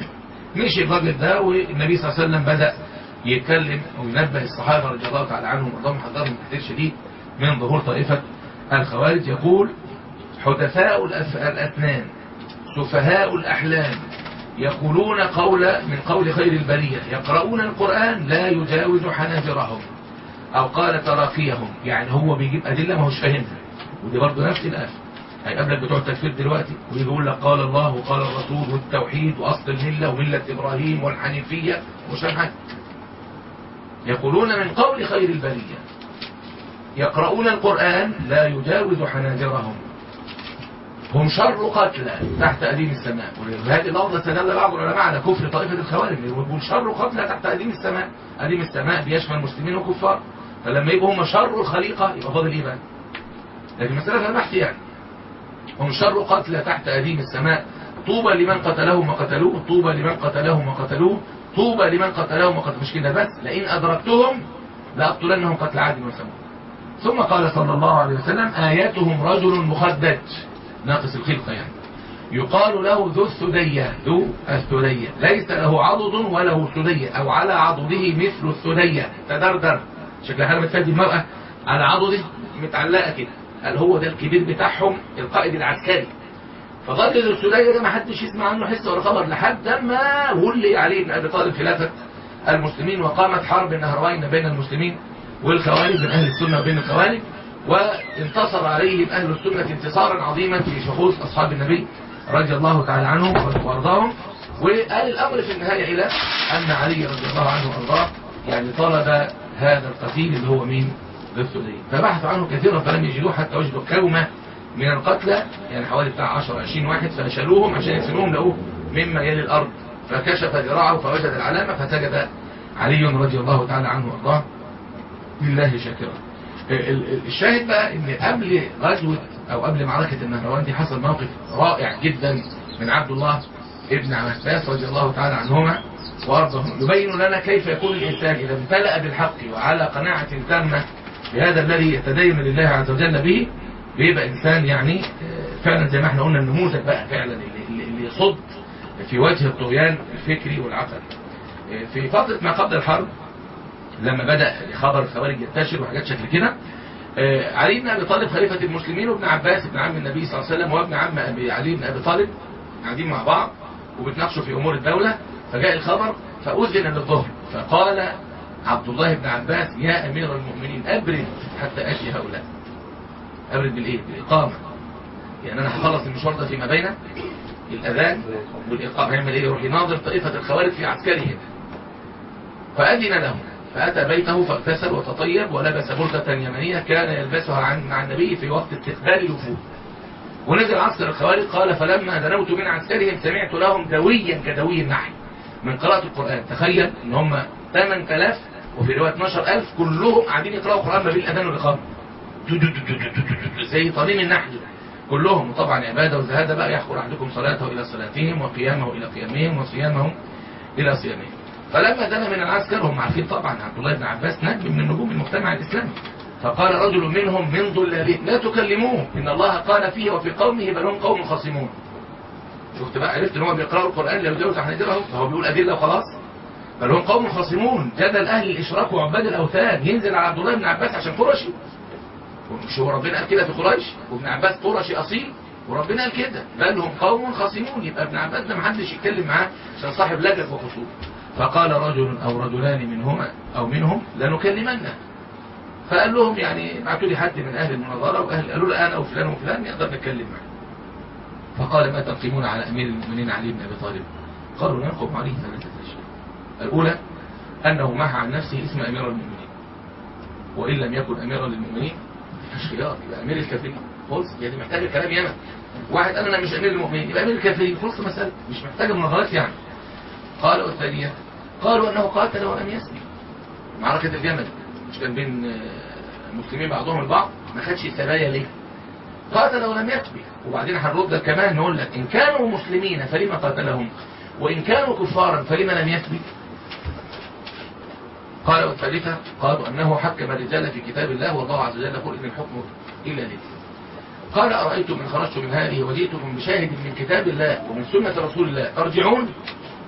مشي الراجل ده والنبي صلى الله عليه وسلم بدأ يتكلم وينبه الصحابة رضي الله تعالى عنهم وارضاهم حذرهم تحذير شديد من ظهور طائفة الخوارج يقول حدثاء الأف- الأثنان سفهاء الأحلام يقولون قول من قول خير البرية يقرؤون القرآن لا يجاوز حناجرهم أو قال تراقيهم يعني هو بيجيب أدلة ما هوش فاهمها ودي برضه نفس الآية هيقابلك بتوع التكفير دلوقتي ويجي يقول لك قال الله وقال الرسول والتوحيد وأصل الملة وملة إبراهيم والحنيفية ومش فاهم حاجة يقولون من قول خير البرية يقرؤون القرآن لا يجاوز حناجرهم هم شر قتلى تحت أديم السماء وهذه اللفظة استدل بعض العلماء على كفر طائفة الخوارج يقول شر قتلى تحت أديم السماء أديم السماء بيشمل المسلمين والكفار فلما يبقوا هم شر الخليقة يبقى فاضل إيه بقى؟ لكن مسألة فيها بحث يعني هم شر قتلى تحت أديم السماء طوبى لمن قتلهم وقتلوه طوبى لمن قتلهم وقتلوه طوبى لمن قتلهم وقتلوه مش كده بس لئن أدركتهم لأقتلنهم قتل عاد وثمود ثم قال صلى الله عليه وسلم آياتهم رجل مخدج ناقص الخلقة يعني يقال له ذو الثدية ذو الثدية ليس له عضد وله ثدية أو على عضده مثل الثدية تدردر شكلها حاجة بتفادي المرأة على عضده متعلقة كده قال هو ده الكبير بتاعهم القائد العسكري فظل ذو الثدية ده ما حدش يسمع عنه حس ولا خبر لحد ما ولي عليه ابن أبي طالب خلافة المسلمين وقامت حرب النهروين بين المسلمين والخوارج من أهل السنة وبين الخوارج وانتصر عليهم أهل السنة انتصارا عظيما في شخوص أصحاب النبي رضي الله تعالى عنهم وارضاهم وقال الأمر في النهاية إلى أن علي رضي الله عنه وارضاه يعني طلب هذا القتيل اللي هو مين ذو الثديين فبحثوا عنه كثيرا فلم يجدوه حتى وجدوا كومة من القتلى يعني حوالي بتاع 10 20 واحد فشالوهم عشان يدفنوهم لقوه مما يلي الأرض فكشف ذراعه فوجد العلامة فسجد علي رضي الله تعالى عنه وارضاه لله شاكرا ال- ال- الشاهد بقى ان قبل غزوة او قبل معركة النهروان دي حصل موقف رائع جدا من عبد الله ابن عباس رضي الله تعالى عنهما وارضاهما يبين لنا كيف يكون الانسان اذا امتلأ بالحق وعلى قناعة تامة بهذا الذي يتدين لله عز وجل به بيبقى انسان يعني آه، فعلا زي ما احنا قلنا النموذج بقى فعلا اللي, اللي- اللي يصد في وجه الطغيان الفكري والعقلي آه، في فترة ما قبل الحرب لما بدأ خبر الخوارج ينتشر وحاجات شكل كده آه، علي بن ابي طالب خليفة المسلمين وابن عباس ابن عم النبي صلى الله عليه وسلم وابن عم ابي علي بن ابي طالب قاعدين مع بعض وبيتناقشوا في امور الدولة فجاء الخبر فأذن للظهر فقال عبد الله بن عباس يا امير المؤمنين ابرد حتى اتي هؤلاء ابرد بالايه بالاقامة يعني انا هخلص المشوار ده فيما بين الاذان والاقامة هيعمل ايه يروح يناظر طائفة الخوارج في عسكرهم فأذن لهم فأتى بيته فاغتسل وتطيب ولبس بردة يمنية كان يلبسها عن مع النبي في وقت استقبال الوفود ونزل عسكر الخوارج قال فلما دنوت من عسكرهم سمعت لهم دويا كدوي النحل من قراءة القرآن تخيل ان هم 8000 وفي رواية 12000 كلهم قاعدين يقرأوا القرآن ما بين الأذان والإقامة دو دو دو دو دو دو دو دو زي طريم النحل كلهم وطبعا عبادة وزهادة بقى يحقر أحدكم صلاته إلى صلاتهم وقيامه إلى قيامهم وصيامهم إلى صيامهم فلما دنا من العسكر هم عارفين طبعا عبد الله بن عباس نجم من نجوم المجتمع الإسلامي فقال رجل منهم من ضلالين لا تكلموه إن الله قال فيه وفي قومه بل هم قوم خصمون شفت بقى عرفت ان هو بيقرأوا القرآن لو جاوز حنجرهم فهو بيقول أدلة وخلاص بل هم قوم خصمون جدل أهل الإشراك وعباد الأوثان ينزل على عبد الله بن عباس عشان قرشي مش هو ربنا قال كده في قريش وابن عباس قرشي أصيل وربنا قال كده بل هم قوم خصمون يبقى ابن عباس ده محدش يتكلم معاه عشان صاحب لجج وخصوم فقال رجل أو رجلان منهما أو منهم لنكلمنه فقال لهم يعني ابعتوا لي حد من أهل المناظرة وأهل قالوا له أنا وفلان وفلان نقدر نتكلم معه فقال ما تنقمون على أمير المؤمنين علي بن أبي طالب قالوا ننقم عليه ثلاثة أشياء الأولى أنه محى عن نفسه اسم أمير المؤمنين وإن لم يكن أميرا للمؤمنين مش خيار يبقى أمير الكافرين خلص يعني محتاج كلام ياما واحد قال أنا مش أمير المؤمنين يبقى أمير الكافرين خلص المسألة مش محتاجة مناظرات يعني قالوا الثانية قالوا أنه قاتل ولم يسلم معركة الجمل مش كان بين آه، المسلمين بعضهم البعض ما خدش سرايا ليه قاتل ولم يتبع وبعدين هنرد لك كمان نقول لك إن كانوا مسلمين فلما قاتلهم وإن كانوا كفارا فلما لم يثبت قال والثالثة قالوا أنه حكم الرجال في كتاب الله والله عز وجل يقول إن الحكم إلا لله قال أرأيتم إن خرجتم من هذه وجئتكم بشاهد من كتاب الله ومن سنة رسول الله ترجعون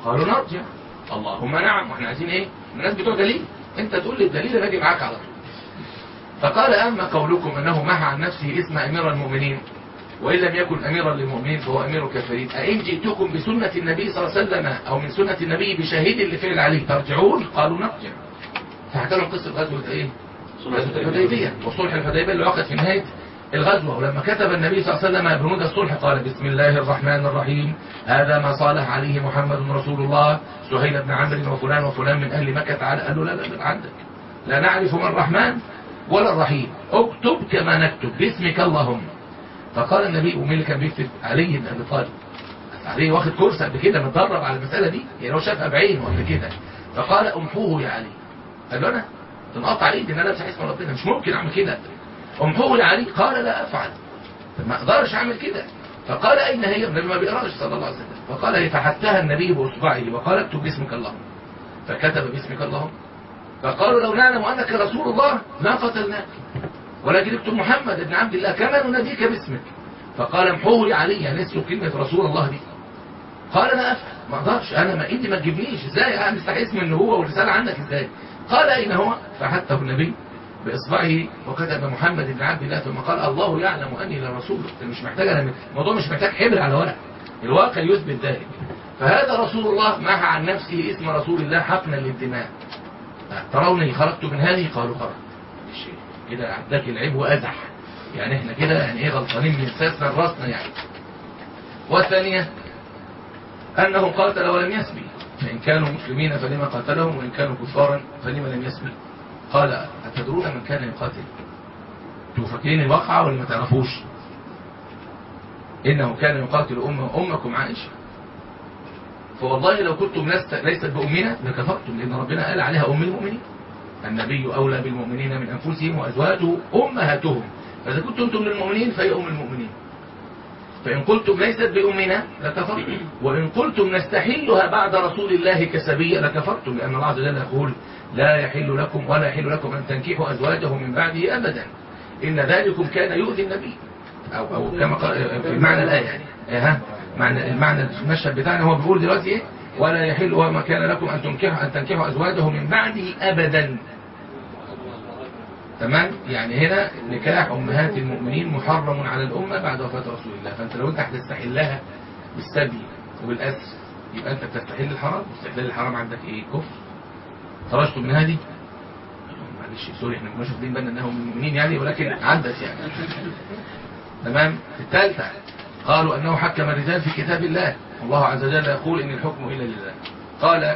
قالوا نرجع اللهم نعم واحنا عايزين ايه الناس بتوع دليل انت تقول لي الدليل انا اجي معاك على طول فقال اما قولكم انه محى عن نفسه اسم امير المؤمنين وان لم يكن اميرا للمؤمنين فهو امير الكافرين أئن جئتكم بسنه النبي صلى الله عليه وسلم او من سنه النبي بشهيد لفعل عليه ترجعون قالوا نرجع فحكى لهم قصه غزوه ايه غزوه الحديبيه وصلح الحديبيه اللي وقعت في نهايه الغزوة ولما كتب النبي صلى الله عليه وسلم بنود الصلح قال بسم الله الرحمن الرحيم هذا ما صالح عليه محمد رسول الله سهيل بن عمرو وفلان وفلان من أهل مكة تعالى قال له لا لا لا عندك لا نعرف ما الرحمن ولا الرحيم اكتب كما نكتب باسمك اللهم فقال النبي ومين اللي كان بيكتب علي بن ابي طالب علي واخد كورس قبل كده متدرب على المسألة دي يعني هو شافها بعينه قبل كده فقال امحوه يا علي قال له انا تنقطع ايدي ان انا امسح اسم ربنا مش ممكن اعمل كده امحوه يا علي قال لا افعل ما اقدرش اعمل كده فقال اين هي النبي ما بيقراش صلى الله عليه وسلم فقال هي فحتها النبي باصبعه وقال اكتب باسمك اللهم فكتب باسمك اللهم فقالوا لو نعلم انك رسول الله ما قتلناك ولكن اكتب محمد بن عبد الله كما نناديك باسمك فقال امحوه يا علي يعني اسمه كلمه رسول الله دي قال لا افعل ما اقدرش انا ما ايدي ما تجيبنيش ازاي امسح اسم النبوه والرساله عنك ازاي قال اين هو فحته النبي باصبعه وكتب محمد بن عبد الله ثم قال الله يعلم اني لرسوله انت مش محتاج انا الموضوع مش محتاج حبر على ورق الواقع يثبت ذلك فهذا رسول الله محى عن نفسه اسم رسول الله حقنا للدماء تروني خرجت من هذه قالوا خرجت كده عداك العيب وازح يعني احنا كده يعني ايه غلطانين من ساسنا لراسنا يعني والثانيه انه قاتل ولم يسبي فان كانوا مسلمين فلما قاتلهم وان كانوا كفارا فلما لم يسبي قال أتدرون من كان يقاتل انتوا فاكرين الواقعة ولا ما تعرفوش إنه كان يقاتل أمه أمكم عائشة فوالله لو كنتم لست ليست بأمنا لكفرتم لأن ربنا قال عليها أم المؤمنين النبي أولى بالمؤمنين من أنفسهم وأزواجه أمهاتهم فإذا كنتم أنتم للمؤمنين فهي أم المؤمنين فإن قلتم ليست بأمنا لكفرتم وإن قلتم نستحلها بعد رسول الله كسبية لكفرتم لأن الله عز وجل يقول لا يحل لكم ولا يحل لكم أن تنكحوا أزواجه من بعده أبدا إن ذلكم كان يؤذي النبي أو, أو كما قال في معنى الآية يعني ها معنى المعنى المشهد بتاعنا هو بيقول دلوقتي إيه ولا يحل وما كان لكم أن تنكحوا أن تنكحوا أزواجه من بعده أبدا تمام يعني هنا نكاح أمهات المؤمنين محرم على الأمة بعد وفاة رسول الله فأنت لو أنت هتستحلها بالسبي وبالأسر يبقى أنت بتستحل الحرام واستحلال الحرام عندك إيه كفر خرجتم من هذه معلش سوري احنا مش واخدين بالنا انهم المؤمنين يعني ولكن عدت يعني تمام الثالثة قالوا انه حكم الرجال في كتاب الله الله عز وجل يقول ان الحكم الا لله قال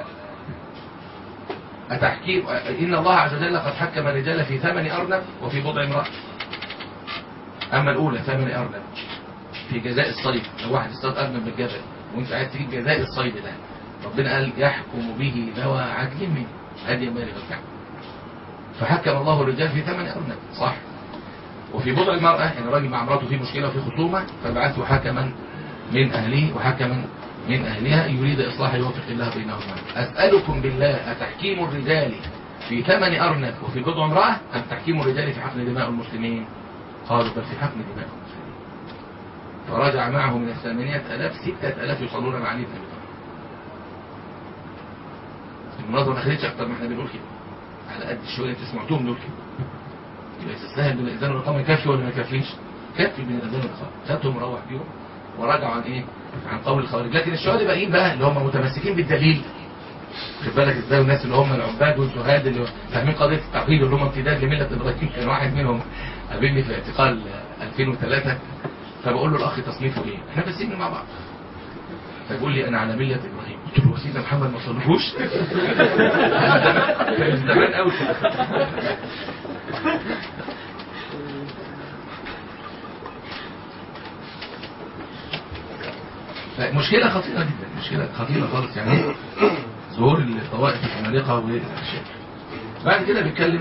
أتحكيم إن الله عز وجل قد حكم الرجال في ثمن أرنب وفي بضع امرأة أما الأولى ثمن أرنب في جزاء الصيد لو واحد اصطاد أرنب من الجبل وأنت عايز تجيب جزاء الصيد ده ربنا قال يحكم به ذوى عدل منه هذه بالغ الكعب فحكم الله الرجال في ثمن أرنب صح وفي بضع المرأة يعني راجل مع مراته في مشكلة وفي خصومة فبعثوا حكما من أهله وحكما من أهلها يريد إصلاح يوفق الله بينهما أسألكم بالله أتحكيم الرجال في ثمن أرنب وفي بضع امرأة أم تحكيم الرجال في حقن دماء المسلمين قالوا بل في حقن دماء المسلمين فرجع معه من الثمانية ألاف ستة ألاف يصلون مع علي بن أبي طالب المناظرة ما خدتش أكتر ما احنا بنقول كده على قد الشوية اللي سمعتوهم دول كده يبقى تستاهل من الإذان والإقامة يكفي ولا ما يكفيش؟ كفي من الإذان والإقامة خدتهم وروح بيهم وراجعوا عن إيه؟ عن قول الخوارج لكن الشهداء باقيين بقى اللي هم متمسكين بالدليل خد بالك ازاي والناس اللي هم العباد والزهاد اللي فاهمين قضيه التعقيد اللي هم امتداد لمله ابراهيم كان واحد منهم قابلني في اعتقال 2003 فبقول له الاخ تصنيفه ايه؟ احنا في السجن مع بعض فيقول لي انا على مله ابراهيم قلت له سيدنا محمد ما صلحوش كان زمان قوي مشكلة خطيرة جدا مشكلة خطيرة خالص يعني ظهور الطوائف العمالقة والأشياء بعد كده بيتكلم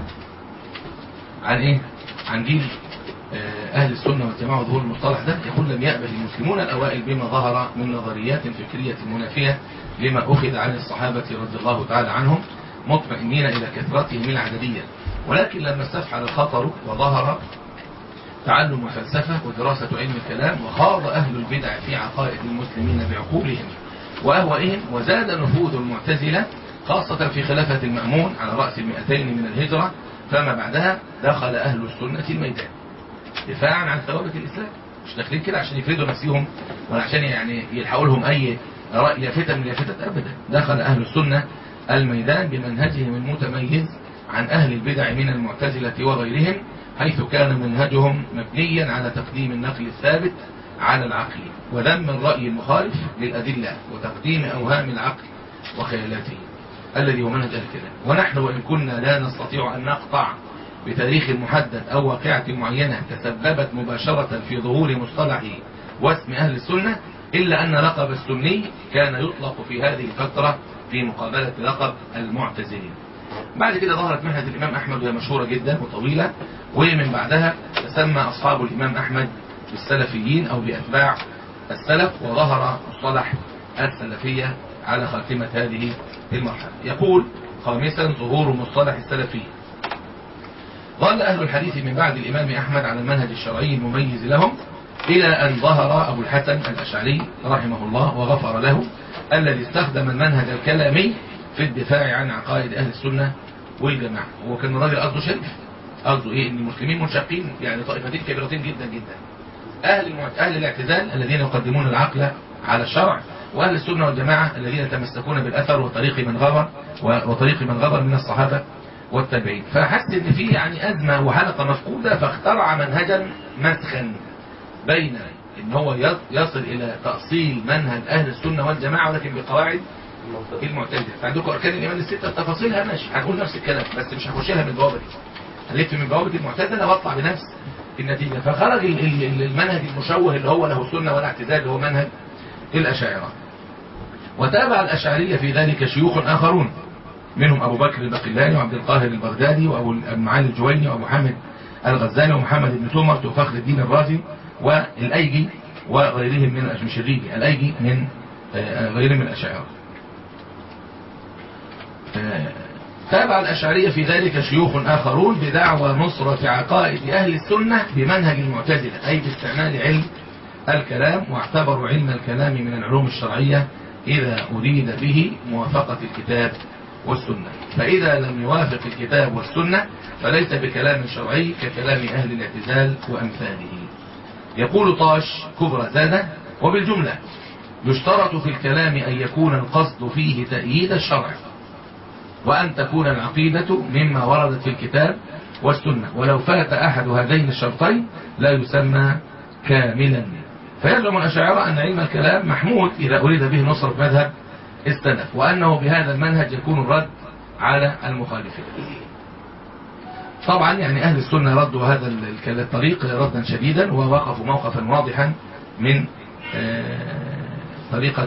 عن ايه عن دين أهل السنة والجماعة وظهور المصطلح ده يقول لم يقبل المسلمون الأوائل بما ظهر من نظريات فكرية منافية لما أخذ عن الصحابة رضي الله تعالى عنهم مطمئنين إلى كثرتهم العددية ولكن لما استفحل الخطر وظهر تعلم الفلسفة ودراسة علم الكلام وخاض أهل البدع في عقائد المسلمين بعقولهم وأهوائهم وزاد نفوذ المعتزلة خاصة في خلافة المأمون على رأس المئتين من الهجرة فما بعدها دخل أهل السنة الميدان دفاعا عن ثوابت الإسلام مش داخلين كده عشان يفردوا نفسهم ولا عشان يعني يلحقوا لهم أي رأي لافتة من لافتات أبدا دخل أهل السنة الميدان بمنهجهم المتميز عن أهل البدع من المعتزلة وغيرهم حيث كان منهجهم مبنيا على تقديم النقل الثابت على العقل وذم الرأي المخالف للأدلة وتقديم أوهام العقل وخيالاته الذي هو منهج الكلام ونحن وإن كنا لا نستطيع أن نقطع بتاريخ محدد أو واقعة معينة تسببت مباشرة في ظهور مصطلح واسم أهل السنة إلا أن لقب السني كان يطلق في هذه الفترة في مقابلة لقب المعتزلين بعد كده ظهرت منهج الإمام أحمد وهي مشهورة جدا وطويلة ومن بعدها تسمى أصحاب الإمام أحمد بالسلفيين أو بأتباع السلف وظهر مصطلح السلفية على خاتمة هذه المرحلة يقول خامسا ظهور مصطلح السلفية ظل أهل الحديث من بعد الإمام أحمد على المنهج الشرعي المميز لهم إلى أن ظهر أبو الحسن الأشعري رحمه الله وغفر له الذي استخدم المنهج الكلامي في الدفاع عن عقائد أهل السنة والجماعة هو كان راجل قصده شريف قصده إيه إن المسلمين منشقين يعني طائفتين كبيرتين جدا جدا أهل المعت... أهل الاعتزال الذين يقدمون العقل على الشرع وأهل السنة والجماعة الذين يتمسكون بالأثر وطريق من غبر وطريق من غبر من الصحابة والتابعين فحس ان في يعني أزمة وحلقة مفقودة فاخترع منهجا مسخا بين ان هو يصل الى تأصيل منهج اهل السنة والجماعة ولكن بقواعد المعتزلة فعندكم اركان الايمان الستة تفاصيلها ماشي هنقول نفس الكلام بس مش هخشها من بوابة هلف من بوابة المعتزلة واطلع بنفس النتيجة فخرج المنهج المشوه اللي هو له سنة ولا اعتزال اللي هو منهج الأشاعرة وتابع الأشعرية في ذلك شيوخ آخرون منهم أبو بكر البقلاني وعبد القاهر البغدادي وأبو المعالي الجويني وأبو محمد الغزالي ومحمد بن تومر وفخر الدين الرازي والأيجي وغيرهم من مش الريجي الأيجي من غيرهم من الأشاعرة تابع الأشعرية في ذلك شيوخ آخرون بدعوى نصرة عقائد أهل السنة بمنهج المعتزلة أي باستعمال علم الكلام واعتبروا علم الكلام من العلوم الشرعية إذا أريد به موافقة الكتاب والسنة فإذا لم يوافق الكتاب والسنة فليس بكلام شرعي ككلام أهل الاعتزال وأمثاله يقول طاش كبرى زادة وبالجملة يشترط في الكلام أن يكون القصد فيه تأييد الشرع وأن تكون العقيدة مما وردت في الكتاب والسنة ولو فات أحد هذين الشرطين لا يسمى كاملا فيزعم الأشاعرة أن علم الكلام محمود إذا أريد به نصرة مذهب السلف وأنه بهذا المنهج يكون الرد على المخالفين طبعا يعني أهل السنة ردوا هذا الطريق ردا شديدا ووقفوا موقفا واضحا من طريقة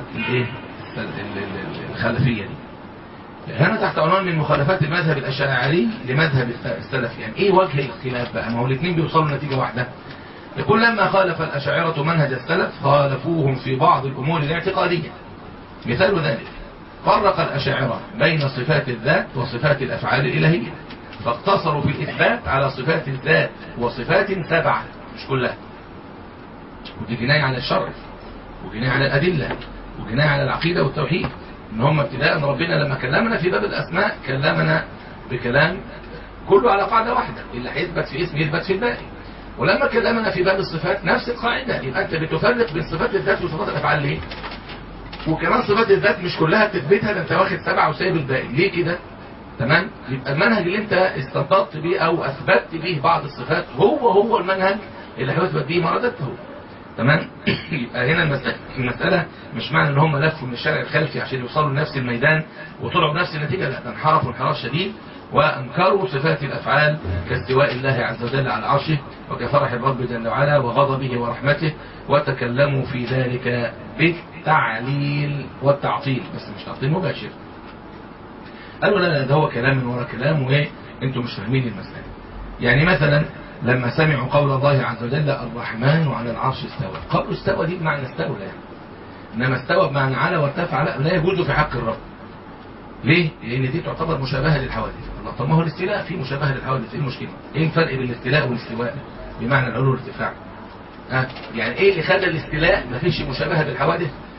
الخلفية دي هنا تحت عنوان من مخالفات المذهب الأشاعري لمذهب السلف يعني ايه وجه الاختلاف بقى ما هو الاثنين بيوصلوا لنتيجة واحدة يقول لما خالف الأشاعرة منهج السلف خالفوهم في بعض الأمور الاعتقادية مثال ذلك فرق الأشاعرة بين صفات الذات وصفات الأفعال الإلهية فاقتصروا في الإثبات على صفات الذات وصفات سبعة مش كلها ودي جناية على الشرع وجناية على الأدلة وجناية على العقيدة والتوحيد ان هم ابتداء ربنا لما كلمنا في باب الأسماء كلمنا بكلام كله على قاعدة واحدة اللي هيثبت في اسم يثبت في الباقي ولما كلمنا في باب الصفات نفس القاعدة يبقى أنت بتفرق بين صفات الذات وصفات الأفعال ليه؟ وكمان صفات الذات مش كلها بتثبتها ده انت واخد سبعة وسايب الباقي ليه كده؟ تمام؟ يبقى المنهج اللي انت استنبطت بيه او اثبتت بيه بعض الصفات هو هو المنهج اللي هيثبت بيه مرادته تمام؟ يبقى هنا المسألة, المسألة مش معنى ان هم لفوا من الشارع الخلفي عشان يوصلوا لنفس الميدان وطلعوا بنفس النتيجة لا ده انحرفوا انحراف شديد وأنكروا صفات الأفعال كاستواء الله عز وجل على عرشه وكفرح الرب جل وعلا وغضبه ورحمته وتكلموا في ذلك بالتعليل والتعطيل بس مش تعطيل مباشر قالوا لا لا ده هو كلام من ورا كلام وايه انتم مش فاهمين المسألة يعني مثلا لما سمعوا قول الله عز وجل الرحمن على العرش استوى قالوا استوى دي بمعنى استولى يعني انما استوى بمعنى على وارتفع لا, لا يجوز في حق الرب ليه؟ لأن دي تعتبر مشابهة للحوادث الله طب ما هو الاستيلاء فيه مشابهة للحوادث ايه المشكلة؟ ايه الفرق بين الاستيلاء والاستواء؟ بمعنى العلو والارتفاع. ها؟ يعني ايه اللي خلى الاستيلاء ما فيش مشابهة للحوادث؟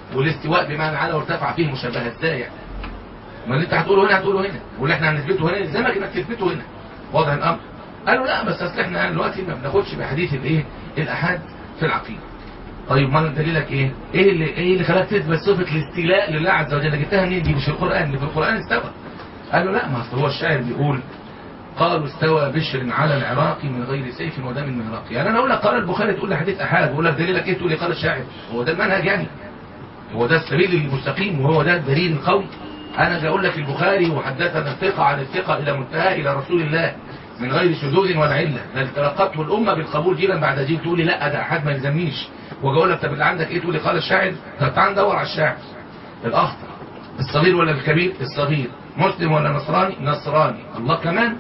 والاستواء بمعنى على وارتفع فيه مشابهه ازاي يعني ما اللي انت هتقوله هنا هتقوله هنا واللي احنا هنثبته هنا يلزمك انك تثبته هنا واضح الامر قالوا لا بس اصل احنا دلوقتي ما بناخدش بحديث الايه الاحاد في العقيده طيب ما دليلك ايه ايه اللي ايه اللي خلاك تثبت صفه الاستيلاء لله عز وجل جبتها منين دي مش في القران اللي في القران استوى قالوا لا ما اصل هو الشاعر بيقول قالوا استوى بشر على العراق من غير سيف ودم مهراق يعني انا اقول لك قال البخاري تقول لي حديث احاد اقول لك دليلك ايه تقول لي قال الشاعر هو ده المنهج يعني هو ده السبيل المستقيم وهو ده الدليل القوي انا جاي اقول لك البخاري وحدثنا الثقه عن الثقه الى منتهى الى رسول الله من غير شذوذ ولا عله بل تلقته الامه بالقبول جيلا بعد جيل تقول لي لا ده احد ما يلزمنيش واجي اقول لك طب اللي عندك ايه تقول لي قال الشاعر طب تعال ندور على الشاعر الاخطر الصغير ولا الكبير الصغير مسلم ولا نصراني نصراني الله كمان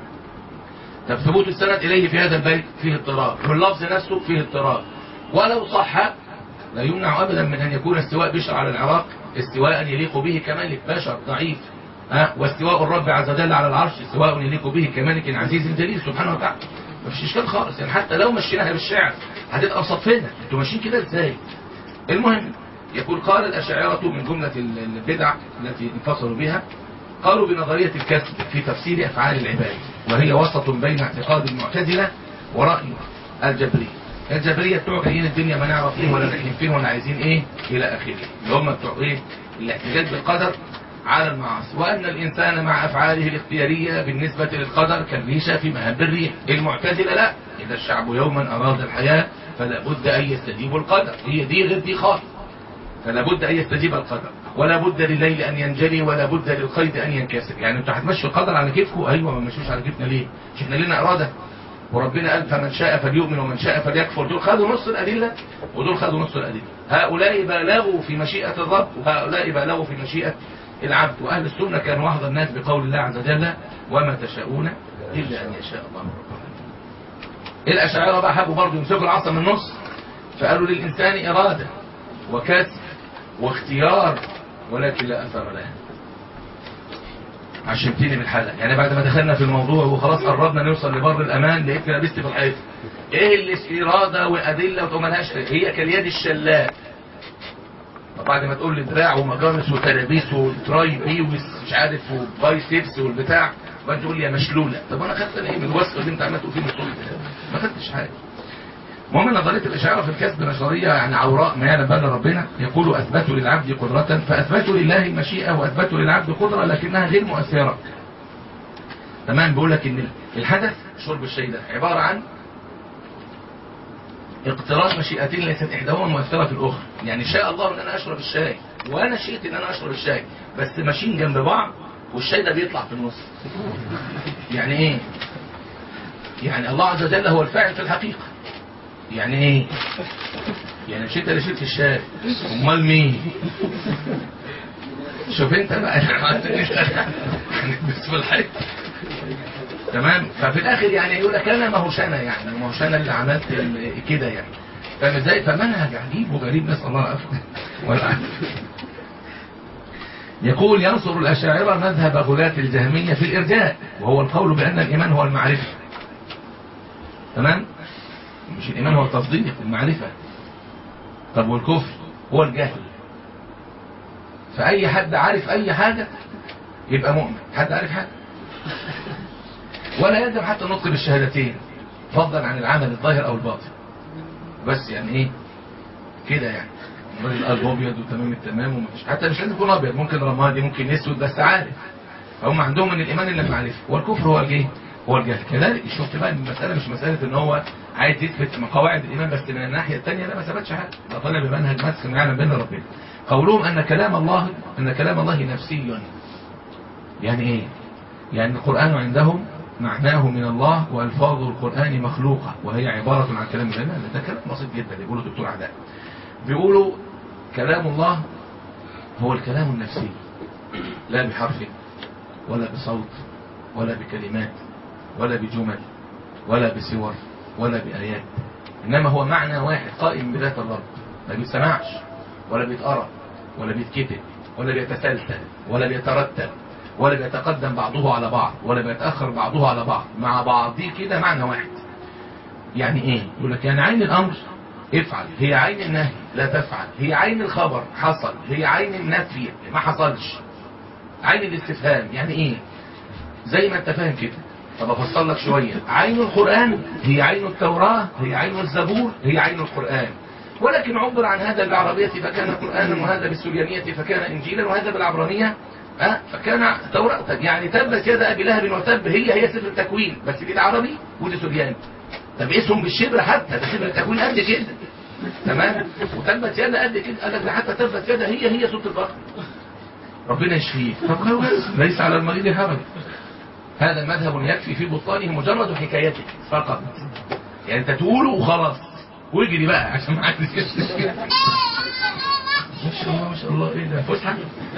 طب ثبوت السند اليه في هذا البيت فيه اضطراب واللفظ نفسه فيه اضطراب ولو صح لا يمنع ابدا من ان يكون استواء بشر على العراق استواء يليق به كمالك بشر ضعيف ها واستواء الرب عز وجل على العرش استواء يليق به كمالك عزيز جليل سبحانه وتعالى مفيش اشكال خالص يعني حتى لو مشيناها بالشعر هتبقى صفنا انتوا ماشيين كده ازاي المهم يقول قال الاشاعره من جمله البدع التي انفصلوا بها قالوا بنظريه الكسب في تفسير افعال العباد وهي وسط بين اعتقاد المعتزله وراي الجبريه الجبريه بتوع جايين الدنيا ما نعرف ايه ولا نحلم فين ولا عايزين ايه الى اخره اللي هم بتوع ايه الاحتجاج بالقدر على المعاصي وأن الإنسان مع أفعاله الاختيارية بالنسبة للقدر كالريشة في مهب الريح المعتزلة لا إذا الشعب يوما أراد الحياة فلا بد أن يستجيب القدر هي دي غير دي خالص فلا بد أن يستجيب القدر ولا بد لليل أن ينجلي ولا بد للخيط أن ينكسر يعني أنتوا هتمشوا القدر على كيفكم أيوة ما مشوش على كيفنا ليه مش احنا لنا إرادة وربنا قال فمن شاء فليؤمن ومن شاء فليكفر دول خدوا نص الأدلة ودول خدوا نص الأدلة هؤلاء بالغوا في مشيئة الرب وهؤلاء بالغوا في مشيئة العبد وأهل السنة كانوا أحضر الناس بقول الله عز وجل وما تشاءون إلا أن يشاء الله رب العالمين الأشاعرة بقى حبوا برضه يمسكوا العصا من النص فقالوا للإنسان إرادة وكسب واختيار ولكن لا أثر لها عشمتني بالحلقة يعني بعد ما دخلنا في الموضوع وخلاص قربنا نوصل لبر الأمان لقيت لبست في الحيط إيه اللي إرادة وأدلة وتقوم ملهاش هي كاليد الشلاء بعد ما تقول لي دراع ومجانس وترابيس وتراي بي ومش عارف وبايسبس والبتاع بعد تقول لي يا مشلوله طب انا خدت ايه من الوصف اللي انت عمال تقول فيه من الصبح ما خدتش حاجه المهم نظريه الاشاعره في الكسب نظريه يعني عوراء ما يعلم بها ربنا يقول اثبتوا للعبد قدره فاثبتوا لله المشيئه واثبتوا للعبد قدره لكنها غير مؤثره تمام بيقول لك ان الحدث شرب الشيء ده عباره عن اقتران مشيئتين ليست احداهما مؤثره في الاخرى يعني شاء الله ان انا اشرب الشاي وانا شئت ان انا اشرب الشاي بس ماشيين جنب بعض والشاي ده بيطلع في النص يعني ايه يعني الله عز وجل هو الفاعل في الحقيقه يعني ايه يعني مش انت اللي شربت الشاي امال مين شوف انت بقى بس في الحيط تمام ففي الاخر يعني يقول لك انا ما هوش انا يعني ما هوش انا اللي عملت كده يعني فاهم ازاي فمنهج عجيب وغريب نسال الله العفو والعافيه يقول ينصر الاشاعره مذهب غلاة الجهميه في الارجاء وهو القول بان الايمان هو المعرفه تمام مش الايمان هو التصديق المعرفه طب والكفر هو الجهل فاي حد عارف اي حاجه يبقى مؤمن حد عارف حاجه ولا يلزم حتى النطق بالشهادتين فضلا عن العمل الظاهر او الباطن بس يعني ايه كده يعني الراجل قلب ابيض وتمام التمام ومفيش حتى مش لازم يكون ابيض ممكن رمادي ممكن اسود بس عارف فهم عندهم من الايمان الا المعرفه والكفر هو الايه هو الجهل كذلك شفت بقى المساله مش مساله ان هو عايز يثبت من قواعد الايمان بس من الناحيه الثانيه لا ما ثبتش حاجه ده طالع بمنهج مسخ يعلم بين ربنا قولهم ان كلام الله ان كلام الله نفسي يعني ايه يعني القران عندهم معناه من الله والفاظ القران مخلوقه وهي عباره عن كلام الله ده كلام بسيط جدا بيقولوا دكتور عداء بيقولوا كلام الله هو الكلام النفسي لا بحرف ولا بصوت ولا بكلمات ولا بجمل ولا بصور ولا بآيات إنما هو معنى واحد قائم بذات الرب ما بيسمعش ولا بيتقرأ ولا بيتكتب ولا بيتسلسل ولا بيترتب ولا بيتقدم بعضه على بعض ولا بيتأخر بعضه على بعض مع بعض دي كده معنى واحد يعني ايه يقول لك يعني عين الأمر افعل هي عين النهي لا تفعل هي عين الخبر حصل هي عين النفي ما حصلش عين الاستفهام يعني ايه زي ما انت فاهم كده طب افصل لك شويه عين القران هي عين التوراه هي عين الزبور هي عين القران ولكن عبر عن هذا بالعربيه فكان قرانا وهذا بالسريانيه فكان انجيلا وهذا بالعبرانيه أه فكان توراة يعني تبت يد ابي لهب وتب هي هي سفر التكوين بس دي العربي ودي سرياني طب اسهم بالشبر حتى ده سفر التكوين قد كده تمام وتبت يد قد كده قال لك ده حتى تبت يد هي هي سوره البقره ربنا يشفيه طب خلاص ليس على المريض حرج هذا مذهب يكفي في بطلانه مجرد حكايته فقط يعني انت تقوله وخلاص واجري بقى عشان ما حدش يشتكي. ما شاء الله ما شاء الله ايه ده فسحه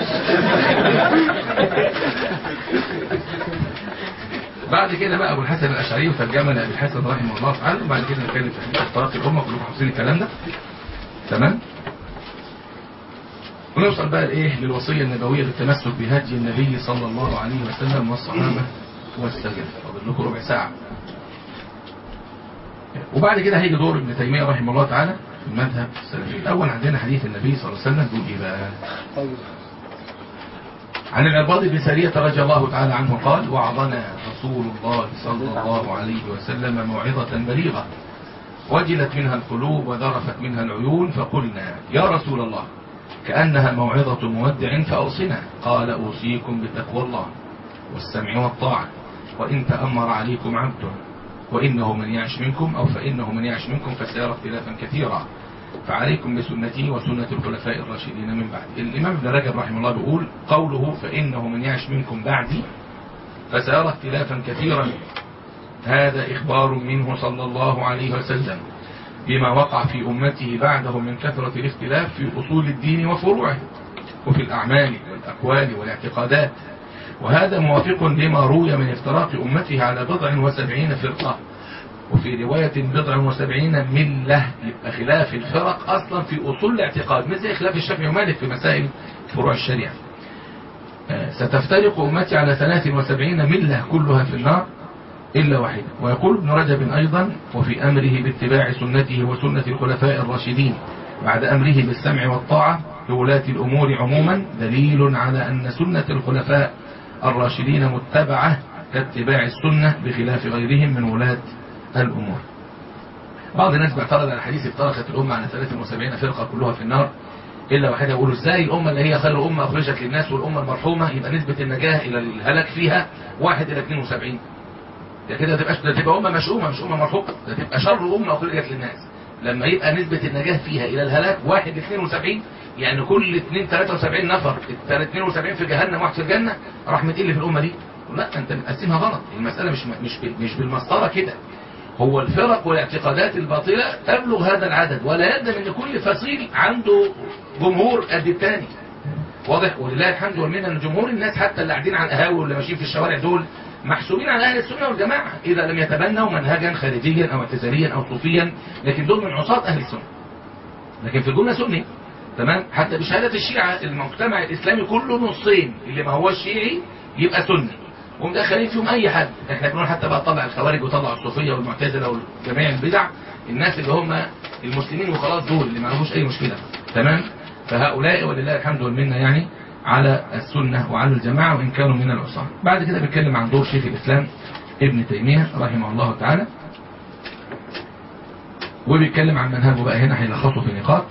بعد كده بقى ابو الحسن الاشعري وترجمه لابي الحسن رحمه الله تعالى وبعد كده نتكلم في حديث اختلاط الامه كلكم حافظين الكلام ده تمام ونوصل بقى لايه للوصيه النبويه بالتمسك بهدي النبي صلى الله عليه وسلم والصحابه والسلف فاضل لكم ربع ساعه وبعد كده هيجي دور ابن تيميه رحمه الله تعالى في المذهب السلفي الاول عندنا حديث النبي صلى الله عليه وسلم بيقول ايه بقى عن العرباض بن سارية رضي الله تعالى عنه قال وعظنا رسول الله صلى الله عليه وسلم موعظة بليغة وجلت منها القلوب وذرفت منها العيون فقلنا يا رسول الله كأنها موعظة مودع فأوصنا قال أوصيكم بتقوى الله والسمع والطاعة وإن تأمر عليكم عبد وإنه من يعش منكم أو فإنه من يعش منكم فسيرى اختلافا كثيرا فعليكم بسنتي وسنة الخلفاء الراشدين من بعد الإمام ابن رجب رحمه الله بيقول قوله فإنه من يعش منكم بعدي فسيرى اختلافا كثيرا هذا إخبار منه صلى الله عليه وسلم بما وقع في أمته بعده من كثرة الاختلاف في أصول الدين وفروعه وفي الأعمال والأقوال والاعتقادات وهذا موافق لما روي من افتراق أمته على بضع وسبعين فرقة وفي رواية بضع وسبعين ملة يبقى خلاف الفرق أصلا في أصول الاعتقاد مثل زي خلاف الشافعي ومالك في مسائل فروع الشريعة آه، ستفترق أمتي على 73 ملة كلها في النار إلا واحدة ويقول ابن رجب أيضا وفي أمره باتباع سنته وسنة الخلفاء الراشدين بعد أمره بالسمع والطاعة لولاة الأمور عموما دليل على أن سنة الخلفاء الراشدين متبعة كاتباع السنة بخلاف غيرهم من ولاة الأمور بعض الناس بيعترض على الحديث افترقت الأمة على 73 فرقة كلها في النار إلا واحدة يقولوا ازاي الأمة اللي هي خير أمة أخرجت للناس والأمة المرحومة يبقى نسبة النجاة إلى الهلاك فيها 1 إلى 72 ده كده تبقى ده تبقى أمة مشؤومة مش أمة مرحومة ده تبقى شر أمة أخرجت للناس لما يبقى نسبة النجاة فيها إلى الهلاك 1 72 يعني كل 2 73 نفر ال 72 في جهنم واحد في الجنة راح متقل في الأمة دي لا أنت مقسمها غلط المسألة مش مش مش بالمسطرة كده هو الفرق والاعتقادات الباطلة تبلغ هذا العدد ولا يلزم ان كل فصيل عنده جمهور قد الثاني واضح ولله الحمد والمنه ان جمهور الناس حتى اللي قاعدين على القهاوي واللي ماشيين في الشوارع دول محسوبين على اهل السنه والجماعه اذا لم يتبنوا منهجا خارجيا او اعتزاليا او صوفيا لكن دول من عصاة اهل السنه لكن في الجمله سني تمام حتى بشهاده الشيعه المجتمع الاسلامي كله نصين اللي ما هو الشيعي يبقى سني ومدخلين فيهم اي حد احنا بنقول حتى بقى طلع الخوارج وطلع الصوفيه والمعتزله وجميع البدع الناس اللي هم المسلمين وخلاص دول اللي ما لهمش اي مشكله تمام فهؤلاء ولله الحمد والمنه يعني على السنه وعلى الجماعه وان كانوا من العصاه بعد كده بنتكلم عن دور شيخ الاسلام ابن تيميه رحمه الله تعالى وبيتكلم عن منهجه بقى هنا هيلخصه في نقاط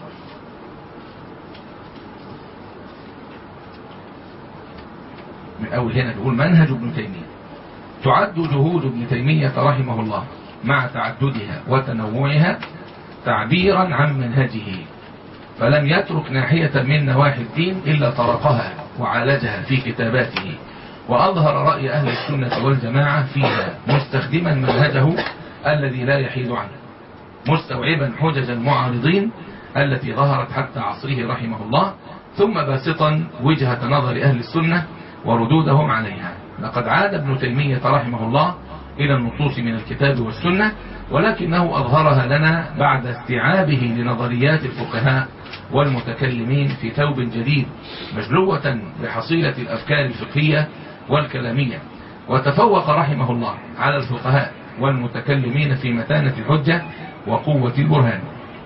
من أول هنا بيقول منهج ابن تيمية تعد جهود ابن تيمية رحمه الله مع تعددها وتنوعها تعبيرا عن منهجه فلم يترك ناحية من نواحي الدين إلا طرقها وعالجها في كتاباته وأظهر رأي أهل السنة والجماعة فيها مستخدما منهجه الذي لا يحيد عنه مستوعبا حجج المعارضين التي ظهرت حتى عصره رحمه الله ثم باسطا وجهة نظر أهل السنة وردودهم عليها لقد عاد ابن تيمية رحمه الله إلى النصوص من الكتاب والسنة ولكنه أظهرها لنا بعد استيعابه لنظريات الفقهاء والمتكلمين في ثوب جديد مجلوة بحصيلة الأفكار الفقهية والكلامية وتفوق رحمه الله على الفقهاء والمتكلمين في متانة الحجة وقوة البرهان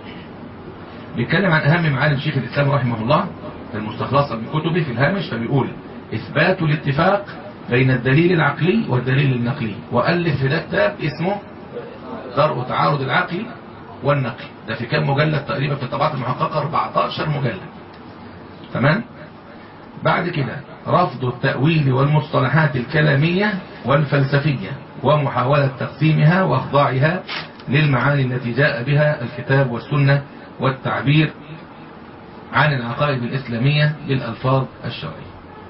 بيتكلم عن أهم معالم شيخ الإسلام رحمه الله المستخلصة من كتبه في الهامش فبيقول إثبات الاتفاق بين الدليل العقلي والدليل النقلي وألف في ده كتاب اسمه درء تعارض العقل والنقل ده في كام مجلد تقريبا في الطبعات المحققة 14 مجلد تمام بعد كده رفض التأويل والمصطلحات الكلامية والفلسفية ومحاولة تقسيمها وإخضاعها للمعاني التي جاء بها الكتاب والسنة والتعبير عن العقائد الإسلامية بالألفاظ الشرعية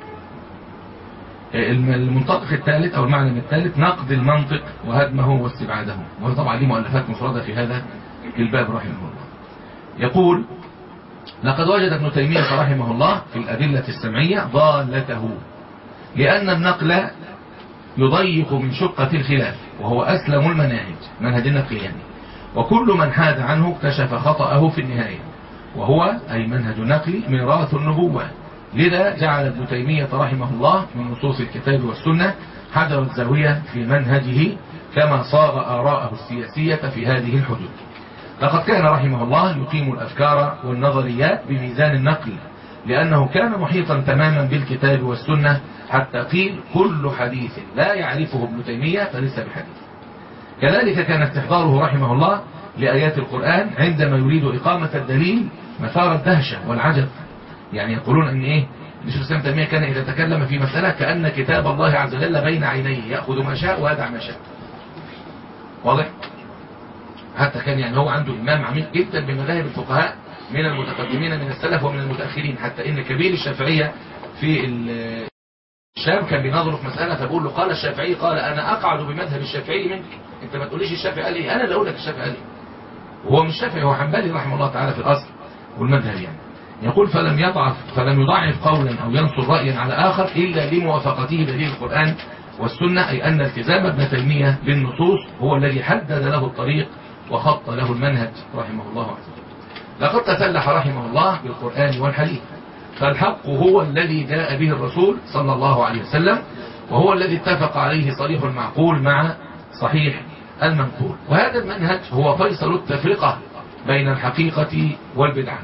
المنطقة الثالث أو المعلم الثالث نقد المنطق وهدمه واستبعاده وهو طبعا ليه مؤلفات مفردة في هذا الباب رحمه الله يقول لقد وجد ابن تيمية رحمه الله في الأدلة السمعية ضالته لأن النقل يضيق من شقة الخلاف وهو أسلم المناهج منهج النقل يعني وكل من حاد عنه اكتشف خطأه في النهاية وهو أي منهج النقل ميراث النبوة لذا جعل ابن تيمية رحمه الله من نصوص الكتاب والسنة حجر الزاوية في منهجه كما صاغ آراءه السياسية في هذه الحدود لقد كان رحمه الله يقيم الأفكار والنظريات بميزان النقل لأنه كان محيطا تماما بالكتاب والسنة حتى قيل كل حديث لا يعرفه ابن تيمية فليس بحديث كذلك كان استحضاره رحمه الله لآيات القرآن عندما يريد إقامة الدليل مثار الدهشة والعجب يعني يقولون أن إيه الشيخ الإسلام تيمية كان إذا تكلم في مسألة كأن كتاب الله عز وجل بين عينيه يأخذ ما شاء ويدع ما شاء واضح حتى كان يعني هو عنده إمام عميق جدا بمذاهب الفقهاء من المتقدمين من السلف ومن المتأخرين حتى إن كبير الشافعية في الشام كان بيناظره في مسألة فبقول له قال الشافعي قال أنا أقعد بمذهب الشافعي منك أنت ما تقوليش الشافعي قال إيه أنا اللي أقول لك الشافعي قال إيه وهو مش شافعي هو حنبلي رحمه الله تعالى في الأصل والمذهب يعني يقول فلم يضعف فلم يضعف قولا أو ينصر رأيا على آخر إلا لموافقته دليل القرآن والسنة أي أن التزام ابن تيمية بالنصوص هو الذي حدد له الطريق وخط له المنهج رحمه الله عز وجل لقد تسلح رحمه الله بالقرآن والحديث فالحق هو الذي جاء به الرسول صلى الله عليه وسلم وهو الذي اتفق عليه صريح المعقول مع صحيح المنقول وهذا المنهج هو فيصل التفرقة بين الحقيقة والبدعة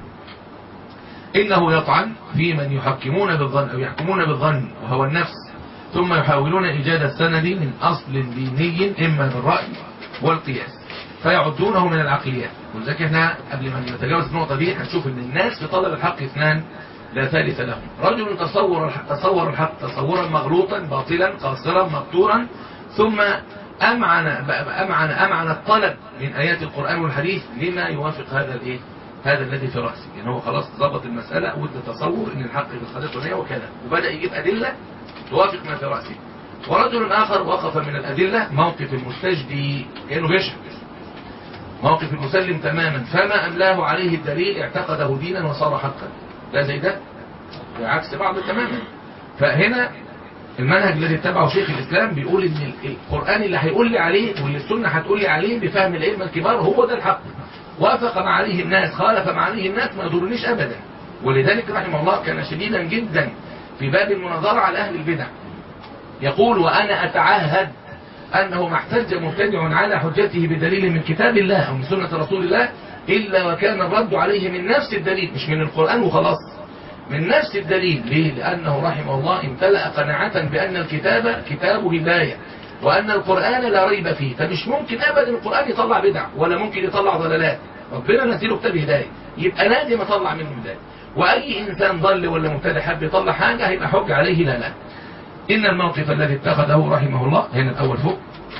إنه يطعن في من يحكمون بالظن أو يحكمون بالظن وهو النفس ثم يحاولون إيجاد السند من أصل ديني إما بالرأي والقياس فيعدونه من العقليات ولذلك احنا قبل ما نتجاوز النقطة دي هنشوف ان الناس في طلب الحق اثنان لا ثالث لهم رجل تصور الحق, تصور الحق تصورا مغلوطا باطلا قاصرا مقتورا ثم أمعن, أمعن, أمعن الطلب من آيات القرآن والحديث لما يوافق هذا الايه هذا الذي في رأسه يعني هو خلاص ظبط المسألة وده تصور ان الحق بالخليقة والنية وكذا وبدأ يجيب أدلة توافق ما في رأسه ورجل آخر وقف من الأدلة موقف المستجدي كأنه بيشهد موقف المسلم تماما فما أملاه عليه الدليل اعتقده دينا وصار حقا لا زي ده بعكس بعض تماما فهنا المنهج الذي اتبعه شيخ الإسلام بيقول ان القرآن اللي هيقول لي عليه واللي السنة هتقول لي عليه بفهم الأئمة الكبار هو ده الحق وافق مع عليه الناس خالف مع عليه الناس ما يضرنيش أبدا ولذلك رحمه الله كان شديدا جدا في باب المناظرة على أهل البدع يقول وأنا أتعهد أنه ما احتج مبتدع على حجته بدليل من كتاب الله أو من سنة رسول الله إلا وكان الرد عليه من نفس الدليل مش من القرآن وخلاص من نفس الدليل ليه؟ لأنه رحمه الله امتلأ قناعة بأن الكتاب كتاب هداية وأن القرآن لا ريب فيه فمش ممكن أبدا القرآن يطلع بدع ولا ممكن يطلع ضلالات ربنا نزله كتاب هداية يبقى لازم أطلع منه هداية وأي إنسان ضل ولا مبتدع حب يطلع حاجة هيبقى حج عليه لا لا إن الموقف الذي اتخذه رحمه الله هنا الأول فوق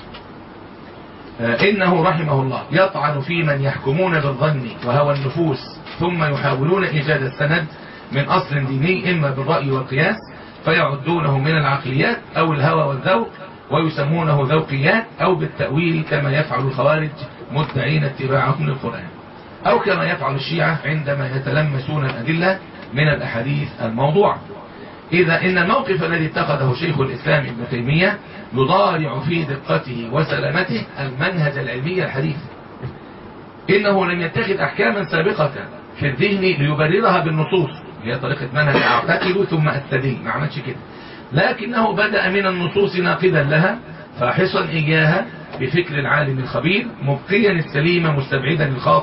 إنه رحمه الله يطعن في من يحكمون بالظن وهوى النفوس ثم يحاولون إيجاد السند من أصل ديني إما بالرأي والقياس فيعدونه من العقليات أو الهوى والذوق ويسمونه ذوقيات أو بالتأويل كما يفعل الخوارج مدعين اتباعهم للقرآن أو كما يفعل الشيعة عندما يتلمسون الأدلة من الأحاديث الموضوعة إذا إن الموقف الذي اتخذه شيخ الإسلام ابن تيمية يضارع في دقته وسلامته المنهج العلمي الحديث إنه لم يتخذ أحكاما سابقة في الذهن ليبررها بالنصوص هي طريقة منهج أعتقد ثم أستدل ما عملش كده لكنه بدأ من النصوص ناقدا لها فاحصا إياها بفكر العالم الخبير مبقيا السليم مستبعدا الخاطئ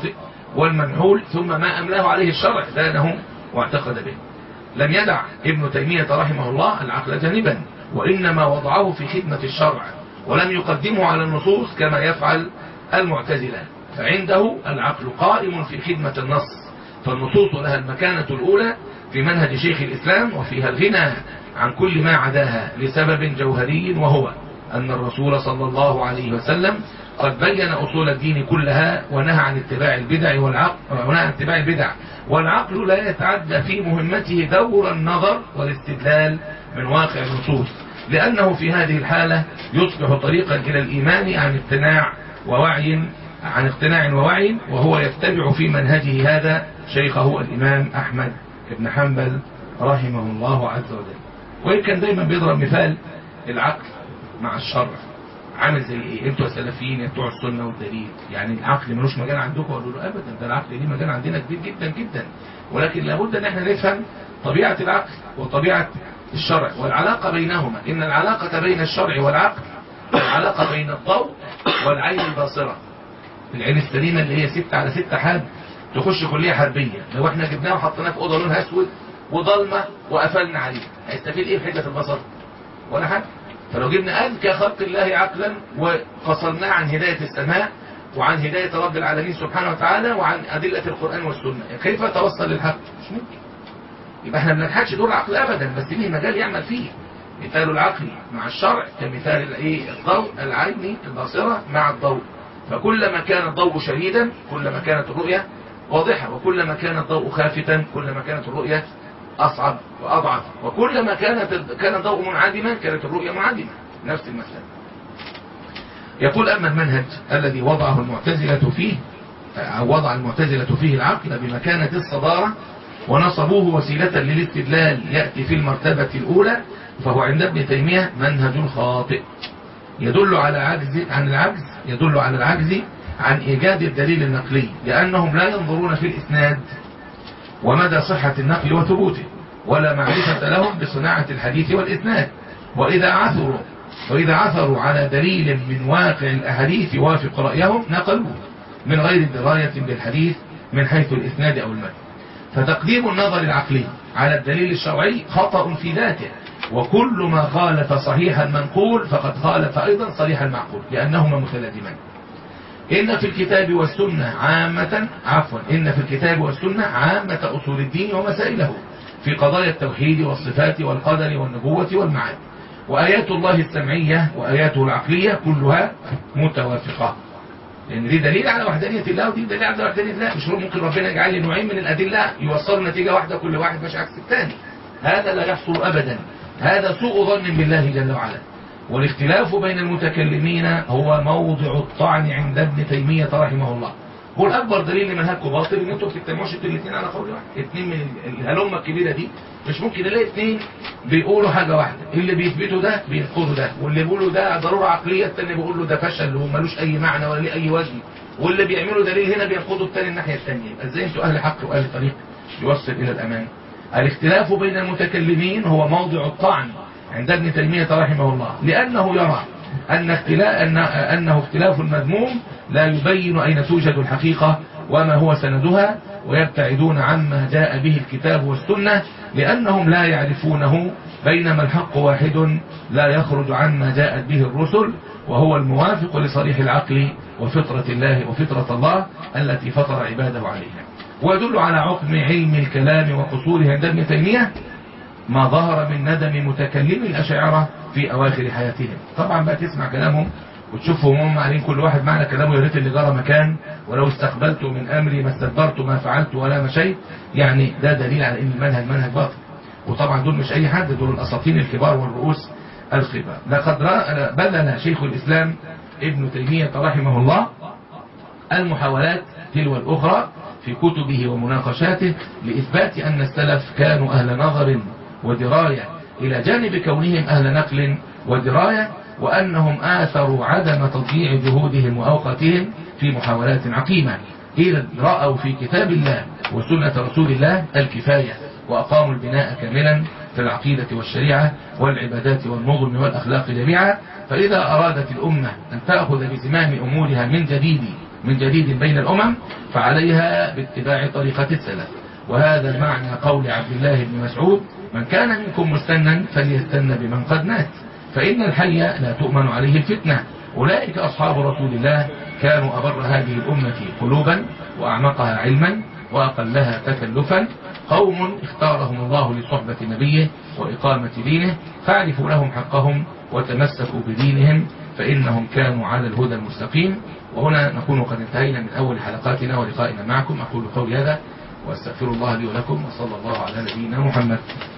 والمنحول ثم ما أملاه عليه الشرع دانه واعتقد به لم يدع ابن تيمية رحمه الله العقل جانبا وإنما وضعه في خدمة الشرع ولم يقدمه على النصوص كما يفعل المعتزلة فعنده العقل قائم في خدمة النص فالنصوص لها المكانة الأولى في منهج شيخ الإسلام وفيها الغنى عن كل ما عداها لسبب جوهري وهو أن الرسول صلى الله عليه وسلم قد بين أصول الدين كلها ونهى عن اتباع البدع والعقل ونهى عن اتباع البدع والعقل لا يتعدى في مهمته دور النظر والاستدلال من واقع النصوص لأنه في هذه الحالة يصبح طريقا إلى الإيمان عن اقتناع ووعي عن اقتناع ووعي وهو يتبع في منهجه هذا شيخه الإمام أحمد بن حنبل رحمه الله عز وجل وإن كان دايما بيضرب مثال العقل مع الشرع عامل زي ايه انتوا السلفيين بتوع السنه والدليل يعني العقل ملوش مجال عندكم اقول له ابدا ده العقل ليه مجال عندنا كبير جدا جدا ولكن لابد ان احنا نفهم طبيعه العقل وطبيعه الشرع والعلاقه بينهما ان العلاقه بين الشرع والعقل العلاقه بين الضوء والعين الباصره العين السليمه اللي هي ستة على ستة حاد تخش كليه حربيه لو احنا جبناه وحطيناه في اوضه لونها اسود وضلمه وقفلنا عليه هيستفيد ايه بحجه البصر ولا حاجه فلو جبنا أذكى خلق الله عقلا وفصلناه عن هداية السماء وعن هداية رب العالمين سبحانه وتعالى وعن أدلة القرآن والسنة كيف توصل للحق مش ممكن يبقى احنا ما بنجحدش دور العقل أبدا بس ليه مجال يعمل فيه مثال العقل مع الشرع كمثال الايه الضوء العيني الباصرة مع الضوء فكلما كان الضوء شديدا كلما كانت الرؤية واضحة وكلما كان الضوء خافتا كلما كانت الرؤية أصعب وأضعف وكلما كانت كان الضوء منعدما كانت الرؤية منعدمة نفس المسألة يقول أما المنهج الذي وضعه المعتزلة فيه أو وضع المعتزلة فيه العقل بمكانة الصدارة ونصبوه وسيلة للاستدلال يأتي في المرتبة الأولى فهو عند ابن تيمية منهج خاطئ يدل على عجز عن العجز يدل على العجز عن إيجاد الدليل النقلي لأنهم لا ينظرون في الإسناد ومدى صحة النقل وثبوته ولا معرفة لهم بصناعة الحديث والإسناد وإذا عثروا وإذا عثروا على دليل من واقع الأحاديث يوافق رأيهم نقلوه من غير دراية بالحديث من حيث الإسناد أو المتن فتقديم النظر العقلي على الدليل الشرعي خطأ في ذاته وكل ما خالف صحيح المنقول فقد خالف أيضا صريح المعقول لأنهما متلازمان إن في الكتاب والسنة عامة عفوا إن في الكتاب والسنة عامة أصول الدين ومسائله في قضايا التوحيد والصفات والقدر والنبوة والمعاد وآيات الله السمعية وآياته العقلية كلها متوافقة لأن دي دليل على وحدانية الله ودي دليل على وحدانية الله مش ممكن ربنا يجعل لي نوعين من الأدلة يوصلوا نتيجة واحدة كل واحد مش عكس الثاني هذا لا يحصل أبدا هذا سوء ظن بالله جل وعلا والاختلاف بين المتكلمين هو موضع الطعن عند ابن تيمية رحمه الله هو الأكبر دليل لمنهجكم باطل إن أنتم بتجتمعوش انتوا الاثنين على قول واحد اثنين من الهلمة الكبيرة دي مش ممكن نلاقي اثنين بيقولوا حاجة واحدة اللي بيثبتوا ده بينقضوا ده واللي بيقولوا ده ضرورة عقلية الثاني بيقول له ده فشل وملوش أي معنى ولا ليه أي وزن واللي بيعملوا دليل هنا بينقضوا الثاني الناحية الثانية يبقى ازاي انتوا أهل حق وأهل طريق يوصل إلى الأمان الاختلاف بين المتكلمين هو موضع الطعن عند ابن تيمية رحمه الله لأنه يرى أن اختلاف أن أنه اختلاف مذموم لا يبين أين توجد الحقيقة وما هو سندها ويبتعدون عما جاء به الكتاب والسنة لأنهم لا يعرفونه بينما الحق واحد لا يخرج عما جاءت به الرسل وهو الموافق لصريح العقل وفطرة الله وفطرة الله التي فطر عباده عليها ويدل على عقم علم الكلام وقصوره عند ابن تيمية ما ظهر من ندم متكلم الأشاعرة في أواخر حياتهم طبعا بقى تسمع كلامهم وتشوفهم هم عارفين كل واحد معنى كلامه يا ريت اللي جرى مكان ولو استقبلت من أمري ما استدبرت ما فعلت ولا مشيت يعني ده دليل على أن المنهج منهج باطل وطبعا دول مش أي حد دول الأساطين الكبار والرؤوس الخبار لقد بذل شيخ الإسلام ابن تيمية رحمه الله المحاولات تلو الأخرى في كتبه ومناقشاته لإثبات أن السلف كانوا أهل نظر ودراية إلى جانب كونهم أهل نقل ودراية وأنهم آثروا عدم تضييع جهودهم وأوقاتهم في محاولات عقيمة إذ رأوا في كتاب الله وسنة رسول الله الكفاية وأقاموا البناء كاملا في العقيدة والشريعة والعبادات والنظم والأخلاق جميعا فإذا أرادت الأمة أن تأخذ بزمام أمورها من جديد من جديد بين الأمم فعليها باتباع طريقة السلف وهذا المعنى قول عبد الله بن مسعود من كان منكم مستنا فليستن بمن قد مات فإن الحي لا تؤمن عليه الفتنة أولئك أصحاب رسول الله كانوا أبر هذه الأمة قلوبا وأعمقها علما وأقلها تكلفا قوم اختارهم الله لصحبة نبيه وإقامة دينه فاعرفوا لهم حقهم وتمسكوا بدينهم فإنهم كانوا على الهدى المستقيم وهنا نكون قد انتهينا من أول حلقاتنا ولقائنا معكم أقول قولي هذا واستغفر الله لي ولكم وصلى الله على نبينا محمد